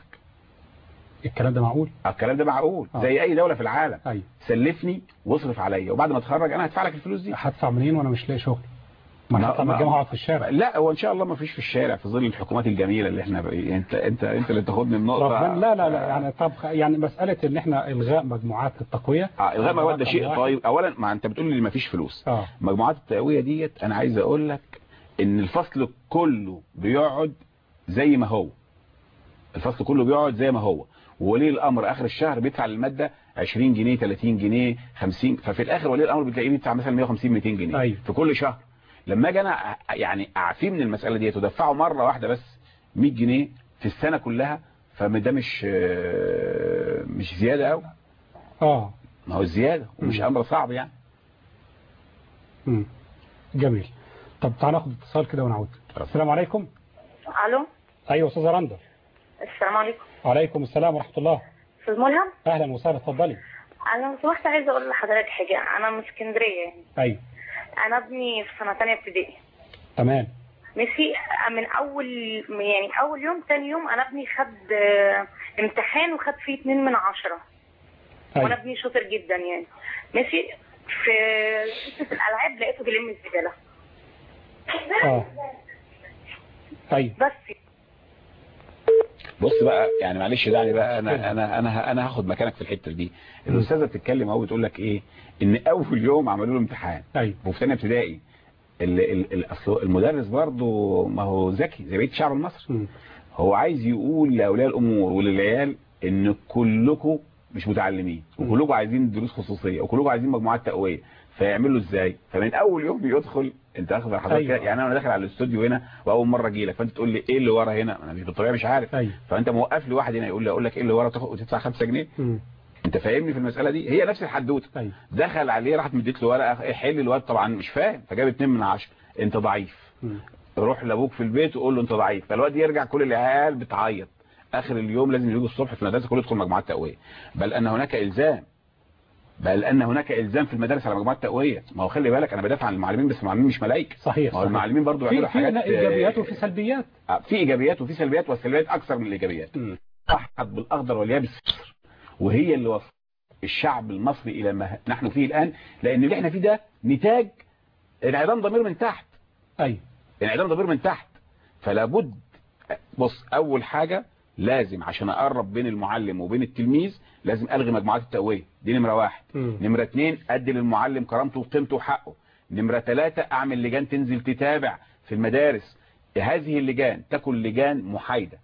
الكلام ده معقول الكلام ده معقول آه. زي اي دوله في العالم ايوه سلفني واصرف عليا وبعد ما اتخرج انا هدفع لك الفلوس دي هدفع منين وانا مش لاقي شغل ما ما- انا هطلع من ما- الجامعه اقعد في الشارع لا هو ان شاء الله ما فيش في الشارع في ظل الحكومات الجميله اللي احنا بقى انت انت انت اللي تاخدني النقطه ربنا لا لا لا يعني طب يعني مساله ان احنا الغاء مجموعات التقويه اه الغاء مواد ده رقم شيء واحد. طيب اولا ما انت بتقول لي ما فيش فلوس اه مجموعات التقويه ديت انا عايز اقول لك ان الفصل كله بيقعد زي ما هو الفصل كله بيقعد زي ما هو وولي الامر اخر الشهر بيدفع للماده 20 جنيه 30 جنيه 50 ففي الاخر ولي الامر بتلاقيه بيدفع مثلا 150 200 جنيه أيوة. في كل شهر لما اجي انا أ- يعني اعفيه من المساله ديت ودفعه مره واحده بس 100 جنيه في السنه كلها فده مش آه، مش زياده قوي اه ما هو زياده ومش مم. امر صعب يعني امم جميل طب تعال ناخد اتصال كده ونعود السلام عليكم الو ايوه استاذه رندا السلام عليكم وعليكم السلام ورحمه الله استاذ ملهم اهلا وسهلا اتفضلي انا لو سمحت عايزه اقول لحضرتك حاجه انا من اسكندريه يعني ايوه انا ابني في سنه ثانيه ابتدائي تمام ماشي من اول يعني اول يوم تاني يوم انا ابني خد آه، امتحان وخد فيه اتنين من عشرة وانا ايوه ابني شاطر جدا يعني ماشي في حصه الالعاب لقيته بيلم الزباله اه ايوه بس بص بقى يعني معلش دعني بقى انا انا انا انا هاخد مكانك في الحته دي الاستاذه بتتكلم اهو بتقول لك ايه ان اول يوم عملوا له امتحان ايوه وفي ثانيه ابتدائي ال- ال- ال- اصل المدرس برضه ما هو ذكي زي بقيه الشعب المصري مم. هو عايز يقول لاولياء الامور وللعيال ان كلكم مش متعلمين وكلكم عايزين دروس خصوصيه وكلكم عايزين مجموعات تقويه فيعملوا ازاي فمن اول يوم بيدخل انت اخد على حضرتك أيوة. كده؟ يعني انا داخل على الاستوديو هنا واول مره اجي لك فانت تقول لي ايه اللي ورا هنا انا بالطبيعه مش عارف ايوه فانت موقف لي واحد هنا يقول لي اقول لك ايه اللي ورا تاخد وتدفع 5 جنيه مم. انت فاهمني في المساله دي هي نفس الحدوته ايوه دخل عليه راحت مديت له ورقه إيه حل الواد طبعا مش فاهم فجاب 2 من 10 انت ضعيف مم. روح لابوك في البيت وقول له انت ضعيف فالواد يرجع كل العيال بتعيط اخر اليوم لازم يجوا الصبح في المدرسه كله يدخل مجموعات تقويه بل ان هناك الزام بل ان هناك الزام في المدارس على مجموعات تقويه ما هو خلي بالك انا بدافع عن المعلمين بس المعلمين مش ملائكه صحيح ما هو صحيح. المعلمين برضو في يعملوا في حاجات لا ايجابيات وفي سلبيات آه، في ايجابيات وفي سلبيات والسلبيات اكثر من الايجابيات مم. صحت بالاخضر واليابس وهي اللي وصلت الشعب المصري الى ما نحن فيه الان لان اللي احنا فيه ده نتاج انعدام ضمير من تحت ايوه انعدام ضمير من تحت فلا بد بص اول حاجه لازم عشان اقرب بين المعلم وبين التلميذ لازم الغي مجموعات التقويه دي نمره واحد مم. نمره اتنين ادي للمعلم كرامته وقيمته وحقه نمره ثلاثة اعمل لجان تنزل تتابع في المدارس هذه اللجان تكن لجان محايده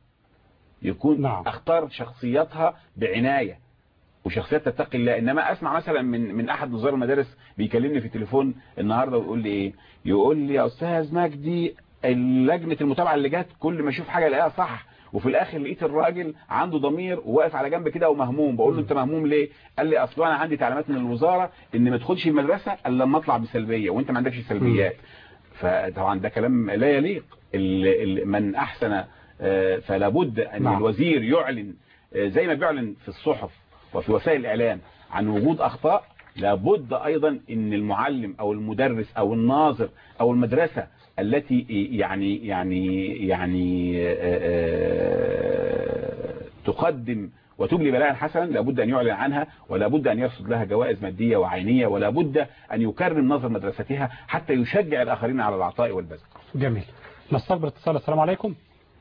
يكون نعم. اختار شخصياتها بعنايه وشخصيات تتقي الله انما اسمع مثلا من من احد نظار المدارس بيكلمني في التليفون النهارده ويقول لي ايه يقول لي يا استاذ مجدي لجنه المتابعه اللي جت كل ما اشوف حاجه الاقيها صح وفي الاخر لقيت الراجل عنده ضمير وواقف على جنب كده ومهموم بقول له انت مهموم ليه قال لي اصل انا عندي تعليمات من الوزاره ان ما ادخلش المدرسه الا لما اطلع بسلبيه وانت ما عندكش سلبيات فطبعا ده كلام لا يليق ال- ال- من احسن آه، فلا بد ان نعم. الوزير يعلن آه، زي ما بيعلن في الصحف وفي وسائل الاعلام عن وجود اخطاء لابد ايضا ان المعلم او المدرس او الناظر او المدرسه التي يعني يعني يعني آه، آه، تقدم وتبلي بلاء حسنا لابد ان يعلن عنها ولا بد ان يرصد لها جوائز ماديه وعينيه ولا بد ان يكرم ناظر مدرستها حتى يشجع الاخرين على العطاء والبذل جميل نستقبل اتصال السلام عليكم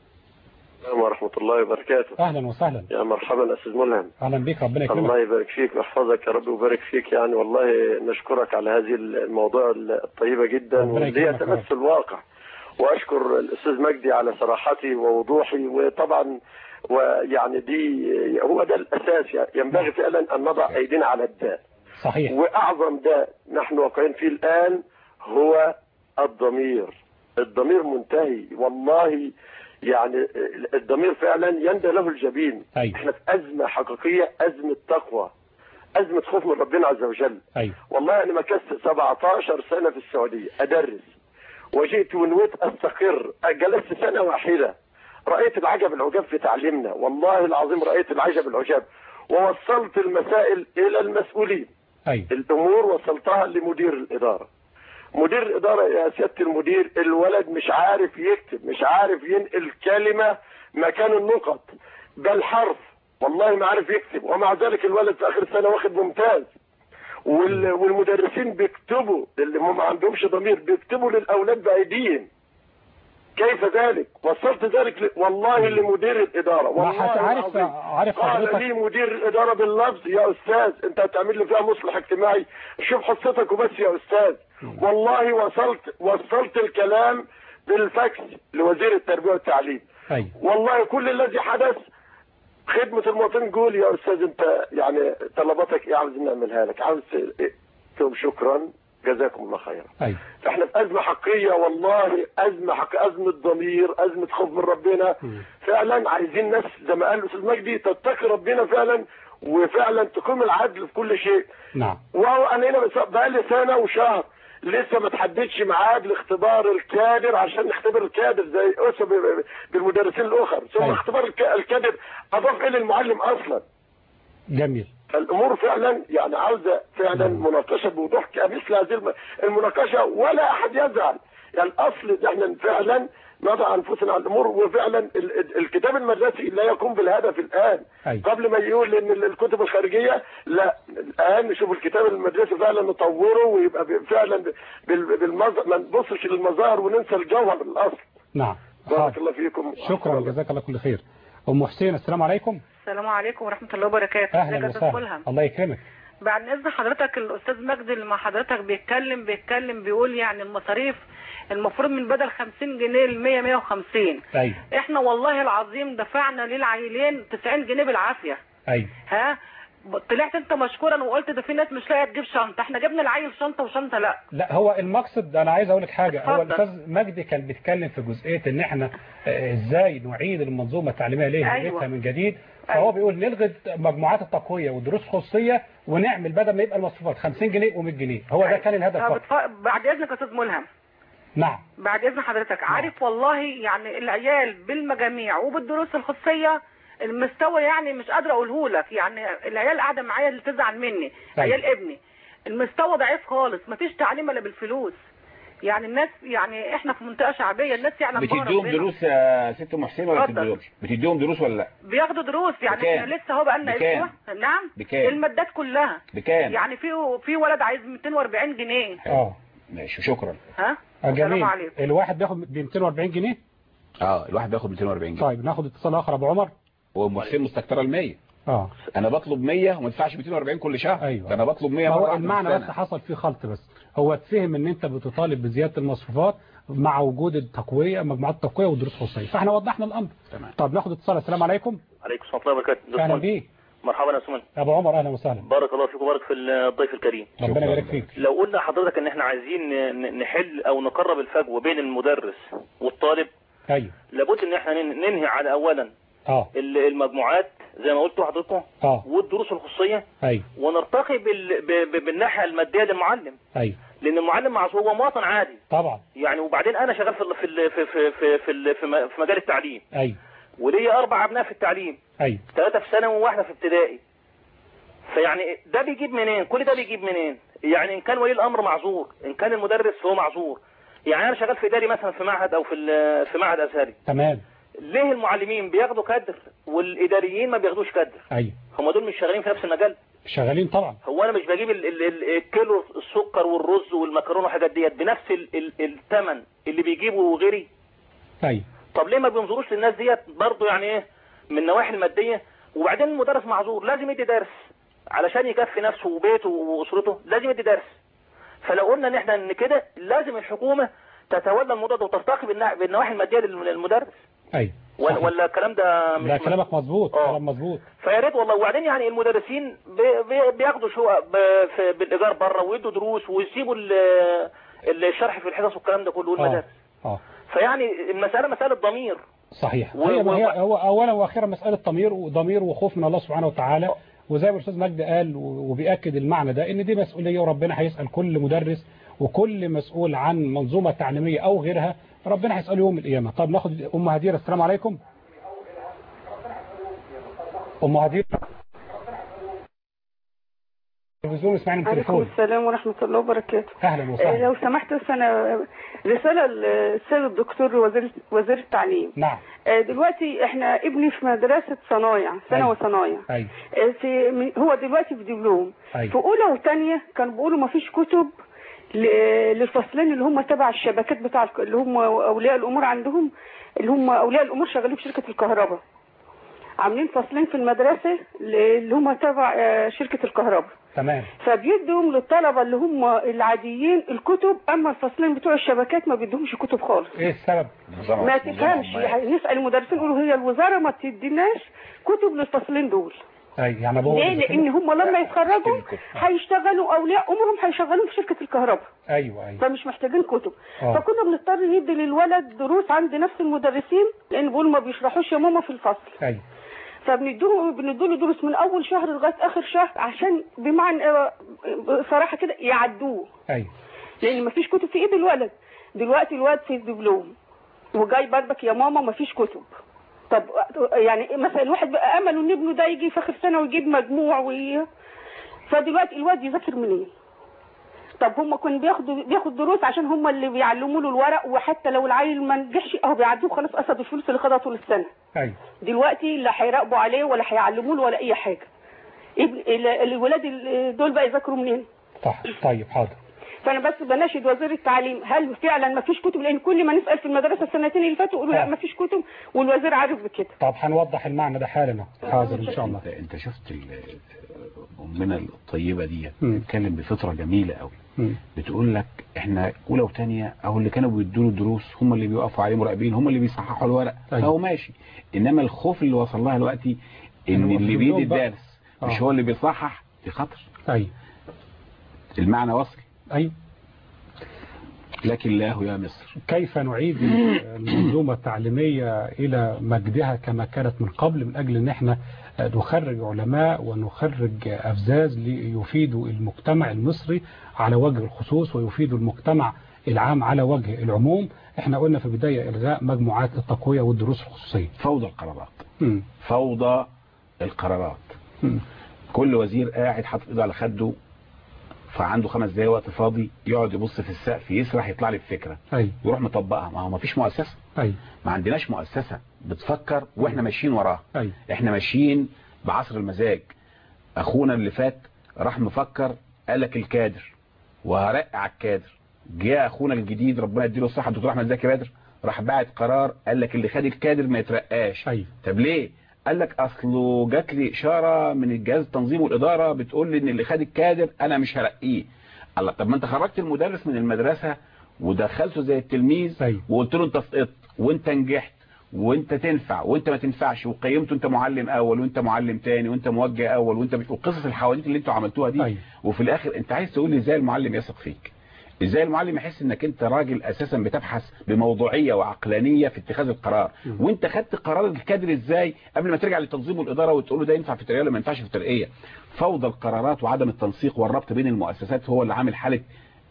السلام ورحمة الله وبركاته اهلا وسهلا يا مرحبا أستاذ ملهم اهلا بك ربنا يكرمك الله يبارك فيك ويحفظك يا رب ويبارك فيك يعني والله نشكرك على هذه الموضوع الطيبة جدا ربنا واللي هي يكرمك يا رب. تمس الواقع وأشكر الأستاذ مجدي على صراحتي ووضوحي وطبعا ويعني دي هو ده الأساس يعني ينبغي فعلا أن نضع أيدينا على الداء صحيح وأعظم داء نحن واقعين فيه الآن هو الضمير الضمير منتهي والله يعني الضمير فعلا يندى له الجبين ايوه احنا في أزمة حقيقية أزمة تقوى أزمة خوف من ربنا عز وجل ايوه والله أنا مكثت 17 سنة في السعودية أدرس وجئت ونويت أستقر جلست سنة واحدة رأيت العجب العجاب في تعليمنا والله العظيم رأيت العجب العجاب ووصلت المسائل إلى المسؤولين ايوه الأمور وصلتها لمدير الإدارة مدير الإدارة يا سيادة المدير الولد مش عارف يكتب مش عارف ينقل كلمة مكان النقط بل حرف والله ما عارف يكتب ومع ذلك الولد في آخر السنة واخد ممتاز وال- والمدرسين بيكتبوا اللي هم ما عندهمش ضمير بيكتبوا للأولاد بأيديهم كيف ذلك وصلت ذلك ل... والله لمدير الإدارة والله عارف العظيم. عارف قال حضرتك لي مدير الإدارة باللفظ يا أستاذ أنت هتعمل لي فيها مصلح اجتماعي شوف حصتك وبس يا أستاذ والله وصلت وصلت الكلام بالفاكس لوزير التربية والتعليم ايوه والله كل الذي حدث خدمة المواطن قول يا أستاذ أنت يعني طلباتك إيه عاوز نعملها لك عاوز إيه؟ قلت لهم شكرا جزاكم الله خيرا ايوه احنا في أزمة حقيقية والله أزمة حق أزمة ضمير أزمة خوف من ربنا مم. فعلا عايزين ناس زي ما قال الأستاذ مجدي تتقي ربنا فعلا وفعلا تقيم العدل في كل شيء نعم وهو انا هنا بس- بقالي سنه وشهر لسه ما تحددش ميعاد لاختبار الكادر عشان نختبر الكادر زي أسر ب- ب- بالمدرسين الاخر ثم أيوة. اختبار الك- الكادر اضاف الى المعلم اصلا جميل فالامور فعلا يعني عاوزه فعلا مناقشه بوضوح كمثل هذه الم- المناقشه ولا احد يزعل يعني الاصل ان احنا فعلا نضع انفسنا على الامور وفعلا ال- ال- الكتاب المدرسي لا يقوم بالهدف الان أيوة. قبل ما يقول ان ال- الكتب الخارجيه لا الان نشوف الكتاب المدرسي فعلا نطوره ويبقى ب- فعلا ب- بال- بالمظهر ما نبصش للمظاهر وننسى الجوهر الاصل نعم بارك حاضر. الله فيكم شكرا جزاك الله كل خير ام حسين السلام عليكم السلام عليكم ورحمة الله وبركاته اهلا ازيك يا أستاذ وسهلا ملهم الله يكرمك بعد اذن حضرتك الاستاذ مجدي اللي مع حضرتك بيتكلم بيتكلم بيقول يعني المصاريف المفروض من بدل 50 جنيه ل 100 150 ايوه احنا والله العظيم دفعنا للعيلين 90 جنيه بالعافية ايوه ها طلعت انت مشكورا وقلت ده في ناس مش لاقيه تجيب شنطه احنا جبنا العيل شنطه وشنطه لا لا هو المقصد انا عايز اقول لك حاجه هو اتفضل. الاستاذ مجدي كان بيتكلم في جزئيه ان احنا آه، ازاي نعيد المنظومه التعليميه ليه أيوة. نجيبها من جديد فهو بيقول نلغي مجموعات التقويه والدروس الخصوصيه ونعمل بدل ما يبقى المصروفات 50 جنيه و100 جنيه هو ده كان الهدف طب فقط اتف- بعد اذنك يا استاذ ملهم نعم بعد اذن حضرتك عارف والله يعني العيال بالمجاميع وبالدروس الخصوصيه المستوى يعني مش قادره اقوله لك يعني العيال قاعده معايا اللي تزعل مني أيوة. عيال ابني المستوى ضعيف خالص مفيش تعليم الا بالفلوس يعني الناس يعني احنا في منطقه شعبيه الناس يعلم بها بتديهم ربنا. دروس يا ست ام حسين ولا اتفضل. بتديهمش بتديهم دروس ولا لا بياخدوا دروس يعني بكام؟ احنا لسه هو بقالنا بكام؟ اسبوع نعم بكام؟ المادات كلها بكام يعني في في ولد عايز 240 جنيه اه ماشي شكرا ها آه، السلام جميل عليكم الواحد بياخد ب 240 جنيه اه الواحد بياخد 240 جنيه طيب ناخد اتصال اخر ابو عمر وام حسين مستكتره ال 100 اه انا بطلب 100 وما ادفعش 240 كل شهر ايوه ده انا بطلب 100 ما مره هو واحدة في المعنى السنة. بس حصل فيه خلط بس هو اتفهم ان انت بتطالب بزياده المصروفات مع وجود التقويه مجموعات التقويه والدروس الخصوصيه فاحنا وضحنا الامر تمام طب ناخد اتصال السلام عليكم عليكم السلام ورحمة الله وبركاته اهلا دكتور بيك مرحبا يا سمن ابو عمر اهلا وسهلا بارك الله فيك وبارك في الضيف الكريم ربنا يبارك فيك لو قلنا حضرتك ان احنا عايزين ن- نحل او نقرب الفجوه بين المدرس والطالب ايوه لابد ان احنا نن- ننهي على اولا اه ال- المجموعات زي ما قلتوا حضرتكم اه والدروس الخصوصيه ايوه ونرتقي بال... ب... ب... بالناحيه الماديه للمعلم ايوه لان المعلم معذور هو مواطن عادي طبعا يعني وبعدين انا شغال في ال- في ال- في في في في, ال- في, م- في مجال التعليم ايوه وليا اربع ابناء في التعليم ايوه ثلاثة في ثانوي وواحدة في ابتدائي فيعني ده بيجيب منين كل ده بيجيب منين يعني ان كان ولي الامر معذور ان كان المدرس هو معذور يعني انا شغال في اداري مثلا في معهد او في ال- في معهد ازهري تمام ليه المعلمين بياخدوا كادر والاداريين ما بياخدوش كادر ايوه هم دول مش شغالين في نفس المجال شغالين طبعا هو انا مش بجيب ال- ال- ال- الكيلو السكر والرز والمكرونه والحاجات ديت بنفس ال- ال- الثمن اللي بيجيبه غيري ايوه طب ليه ما بينظروش للناس ديت برضه يعني ايه من النواحي الماديه وبعدين المدرس معذور لازم يدي درس علشان يكفي نفسه وبيته واسرته لازم يدي درس فلو قلنا ان احنا ان كده لازم الحكومه تتولى الموضوع ده وترتقي بالنا- بالنواحي الماديه للمدرس ايوه ولا, ولا الكلام ده مش لا كلامك مظبوط كلام مظبوط فيا ريت والله وبعدين يعني المدرسين بي- بي- بياخدوا شقق ب- في- بالايجار بره ويدوا دروس ويسيبوا ال- الشرح في الحصص والكلام ده كله والمدارس اه فيعني المساله مساله ضمير صحيح و- هي ما هي و- هو اولا واخيرا مساله ضمير وضمير وخوف من الله سبحانه وتعالى وزي ما الاستاذ مجدي قال و- وبياكد المعنى ده ان دي مسؤوليه وربنا هيسال كل مدرس وكل مسؤول عن منظومه تعليميه او غيرها ربنا هيساله يوم القيامه طب ناخد ام هديره السلام عليكم ام هديره التلفزيون اسمعني من عليكم التليفون السلام ورحمة الله وبركاته اهلا آه، وسهلا لو سمحت بس أنا رسالة للسيد الدكتور وزير وزير التعليم نعم آه، دلوقتي احنا ابني في مدرسة صنايع ثانوي صنايع ايوه آه، في من- هو دلوقتي في دبلوم أيوة. في اولى وثانيه كانوا بيقولوا ما فيش كتب ل- للفصلين اللي هم تبع الشبكات بتاع الك- اللي هم اولياء الامور عندهم اللي هم اولياء الامور شغالين في شركه الكهرباء عاملين فصلين في المدرسه ل- اللي هم تبع آه، شركه الكهرباء تمام فبيدهم للطلبه اللي هم العاديين الكتب اما الفصلين بتوع الشبكات ما بيدهمش كتب خالص ايه السبب ما تفهمش يعني نسال المدرسين يقولوا هي الوزاره ما تديناش كتب للفصلين دول اي يعني ابوه ليه لان هم لما يتخرجوا هيشتغلوا اولياء امورهم هيشغلوهم في شركه الكهرباء ايوه ايوه فمش محتاجين كتب آه. فكنا بنضطر ندي للولد دروس عند نفس المدرسين لان بيقولوا ما بيشرحوش يا ماما في الفصل ايوه فبندوله بندوله دروس من اول شهر لغايه اخر شهر عشان بمعنى آه، بصراحه كده يعدوه ايوه لان مفيش كتب في ايد الولد دلوقتي الولد في الدبلوم وجاي برضك يا ماما مفيش كتب طب يعني مثلا الواحد بقى امله ان ابنه ده يجي في اخر سنه ويجيب مجموع وي... فدلوقتي الواد يذاكر منين طب هم كانوا بياخدوا بياخد دروس عشان هم اللي بيعلموا له الورق وحتى لو العيل ما نجحش اهو بيعدوه خلاص قصد الفلوس اللي خدها طول السنه ايوه دلوقتي لا هيراقبوا عليه ولا هيعلموا له ولا اي حاجه ابن ال- الولاد ال- دول بقى يذاكروا منين صح طيب حاضر فانا بس بناشد وزير التعليم هل فعلا ما فيش كتب لان كل ما نسال في المدرسه السنتين اللي فاتوا يقولوا لا ما فيش كتب والوزير عارف بكده طب هنوضح المعنى ده حالا حاضر ان شاء الله انت, انت شفت ال- امنا الطيبه دي مم. بتتكلم بفطره جميله قوي مم. بتقول لك احنا اولى وثانيه او اللي كانوا بيدوا له الدروس هم اللي بيوقفوا عليه مراقبين هم اللي بيصححوا الورق أيوة. فهو ماشي انما الخوف اللي وصل لها دلوقتي ان إنه اللي في بيدي يوم بقى. الدرس مش آه. هو اللي بيصحح دي خطر ايوه المعنى وصل ايوه لكن الله يا مصر كيف نعيد المنظومة التعليمية إلى مجدها كما كانت من قبل من أجل أن احنا نخرج علماء ونخرج أفزاز ليفيدوا المجتمع المصري على وجه الخصوص ويفيدوا المجتمع العام على وجه العموم احنا قلنا في البداية إلغاء مجموعات التقوية والدروس الخصوصية فوضى القرارات مم. فوضى القرارات مم. كل وزير قاعد حاطط ايده على خده فعنده خمس دقايق وقت فاضي يقعد يبص في السقف يسرح يطلع لي بفكره أي يروح مطبقها ما هو ما فيش مؤسسه أي ما عندناش مؤسسه بتفكر واحنا ماشيين وراها أي احنا ماشيين بعصر المزاج اخونا اللي فات راح مفكر قالك الكادر وهرقع على الكادر جاء اخونا الجديد ربنا يديله الصحه الدكتور احمد زكي بدر راح باعت قرار قال لك اللي خد الكادر ما يترقاش أي طب ليه قال لك اصله جات لي اشاره من الجهاز التنظيم والاداره بتقول لي ان اللي خد الكادر انا مش هرقيه الله طب ما انت خرجت المدرس من المدرسه ودخلته زي التلميذ أيوة. وقلت له انت سقطت وانت نجحت وانت تنفع وانت ما تنفعش وقيمته انت معلم اول وانت معلم تاني وانت موجه اول وانت مش وقصص الحواديت اللي انتوا عملتوها دي أيوة. وفي الاخر انت عايز تقول لي ازاي المعلم يثق فيك ازاي المعلم يحس انك انت راجل اساسا بتبحث بموضوعيه وعقلانيه في اتخاذ القرار وانت خدت قرار الكادر ازاي قبل ما ترجع للتنظيم والاداره وتقول له ده ينفع في الترقيه ولا ما ينفعش في الترقيه فوضى القرارات وعدم التنسيق والربط بين المؤسسات هو اللي عامل حاله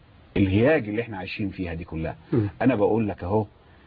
الهياج اللي احنا عايشين فيها دي كلها مم. انا بقول لك اهو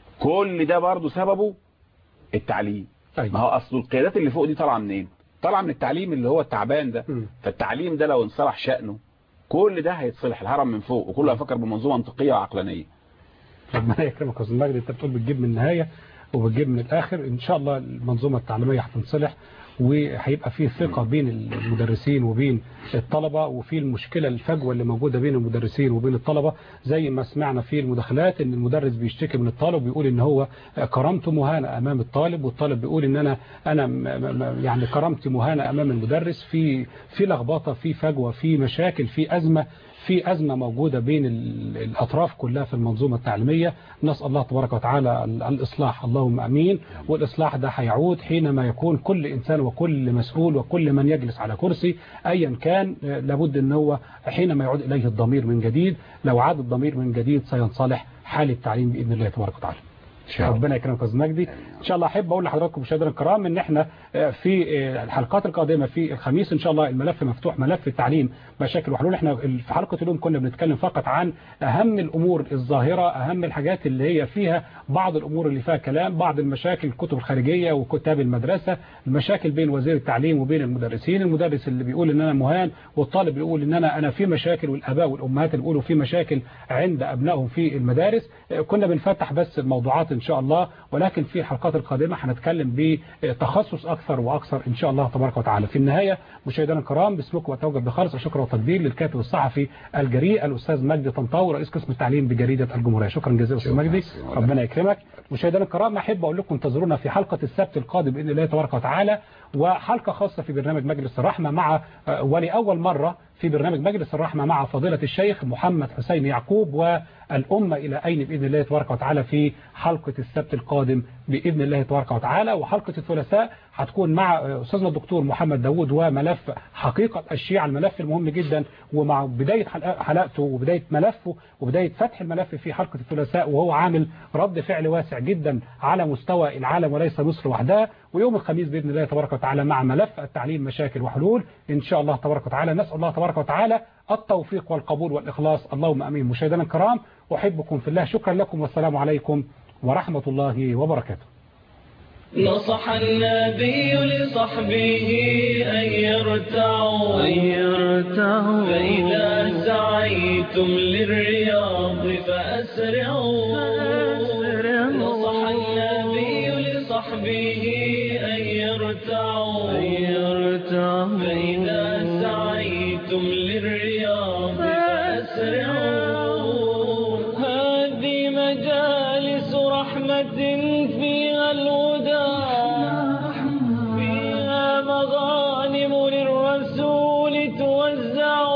كل ده برضه سببه التعليم أيوة. ما هو اصل القيادات اللي فوق دي طالعه منين طالعه من التعليم اللي هو التعبان ده مم. فالتعليم ده لو انصلح شأنه كل ده هيتصلح الهرم من فوق وكله هيفكر بمنظومه منطقيه وعقلانيه ربنا يكرمك يا استاذ مجدي انت بتقول بتجيب من النهايه وبتجيب من الاخر ان شاء الله المنظومه التعليميه هتنصلح وهيبقى فيه ثقه بين المدرسين وبين الطلبه وفي المشكله الفجوه اللي موجوده بين المدرسين وبين الطلبه زي ما سمعنا في المداخلات ان المدرس بيشتكي من الطالب ويقول ان هو كرامته مهانه امام الطالب والطالب بيقول ان انا انا م- م- يعني كرامتي مهانه امام المدرس في في لخبطه في فجوه في مشاكل في ازمه في أزمة موجودة بين ال- الأطراف كلها في المنظومة التعليمية نسأل الله تبارك وتعالى ال- الإصلاح اللهم أمين والإصلاح ده هيعود حينما يكون كل إنسان وكل مسؤول وكل من يجلس على كرسي أيا كان آه، لابد أن هو حينما يعود إليه الضمير من جديد لو عاد الضمير من جديد سينصلح حال التعليم بإذن الله تبارك وتعالى ربنا يكرمك يا استاذ مجدي ان شاء الله احب اقول لحضراتكم مشاهدينا الكرام ان احنا آه، في آه، الحلقات القادمه في الخميس ان شاء الله الملف مفتوح ملف التعليم مشاكل وحلول احنا في حلقه اليوم كنا بنتكلم فقط عن اهم الامور الظاهره اهم الحاجات اللي هي فيها بعض الامور اللي فيها كلام بعض المشاكل الكتب الخارجيه وكتاب المدرسه المشاكل بين وزير التعليم وبين المدرسين المدرس اللي بيقول ان انا مهان والطالب بيقول ان انا انا في مشاكل والاباء والامهات اللي بيقولوا في مشاكل عند ابنائهم في المدارس آه، كنا بنفتح بس الموضوعات ان شاء الله ولكن في الحلقات القادمه هنتكلم بتخصص اكثر واكثر ان شاء الله تبارك وتعالى في النهايه مشاهدينا الكرام باسمكم واتوجه بخالص الشكر والتقدير للكاتب الصحفي الجريء الاستاذ مجدي طنطاوي رئيس قسم التعليم بجريده الجمهوريه شكرا جزيلا استاذ مجدي ربنا يكرمك مشاهدينا الكرام احب اقول لكم انتظرونا في حلقه السبت القادم باذن الله تبارك وتعالى وحلقه خاصه في برنامج مجلس الرحمه مع آه، ولاول مره في برنامج مجلس الرحمة مع فضيلة الشيخ محمد حسين يعقوب والأمة إلى أين بإذن الله تبارك وتعالى في حلقة السبت القادم بإذن الله تبارك وتعالى وحلقة الثلاثاء هتكون مع أستاذنا الدكتور محمد داوود وملف حقيقة الشيعة الملف المهم جدا ومع بداية حلق- حلقته وبداية ملفه وبداية فتح الملف في حلقة الثلاثاء وهو عامل رد فعل واسع جدا على مستوى العالم وليس مصر وحدها ويوم الخميس بإذن الله تبارك وتعالى مع ملف التعليم مشاكل وحلول إن شاء الله تبارك وتعالى نسأل الله تبارك وتعالى التوفيق والقبول والإخلاص اللهم أمين مشاهدينا الكرام أحبكم في الله شكرا لكم والسلام عليكم ورحمة الله وبركاته نصح النبي لصحبه أن يرتعوا أن يرتعوا فإذا سعيتم للرياض فأسرعوا نصح النبي لصحبه أن يرتعوا أن يرتعوا فإذا سعيتم للرياض فأسرعوا مجالس رحمة فيها الهدى فيها مغانم للرسول توزع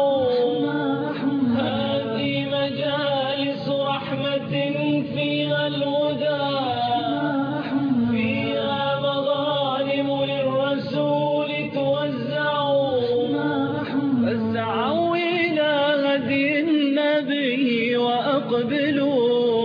هذه مجالس رحمة فيها الهدى فيها مغانم للرسول توزع فاسعوا إلى هدي النبي وأقبلوا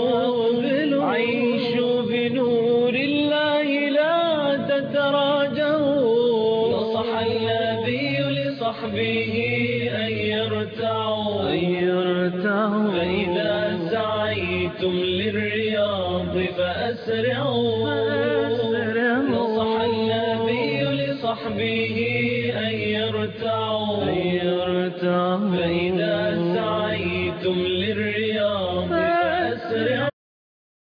عيشوا بنور الله لا تتراجعوا نصح النبي لصحبه أن يرتعوا أن يرتعوا فإذا سعيتم للرياض فأسرعوا نصح النبي لصحبه أن يرتعوا أن يرتعوا فإذا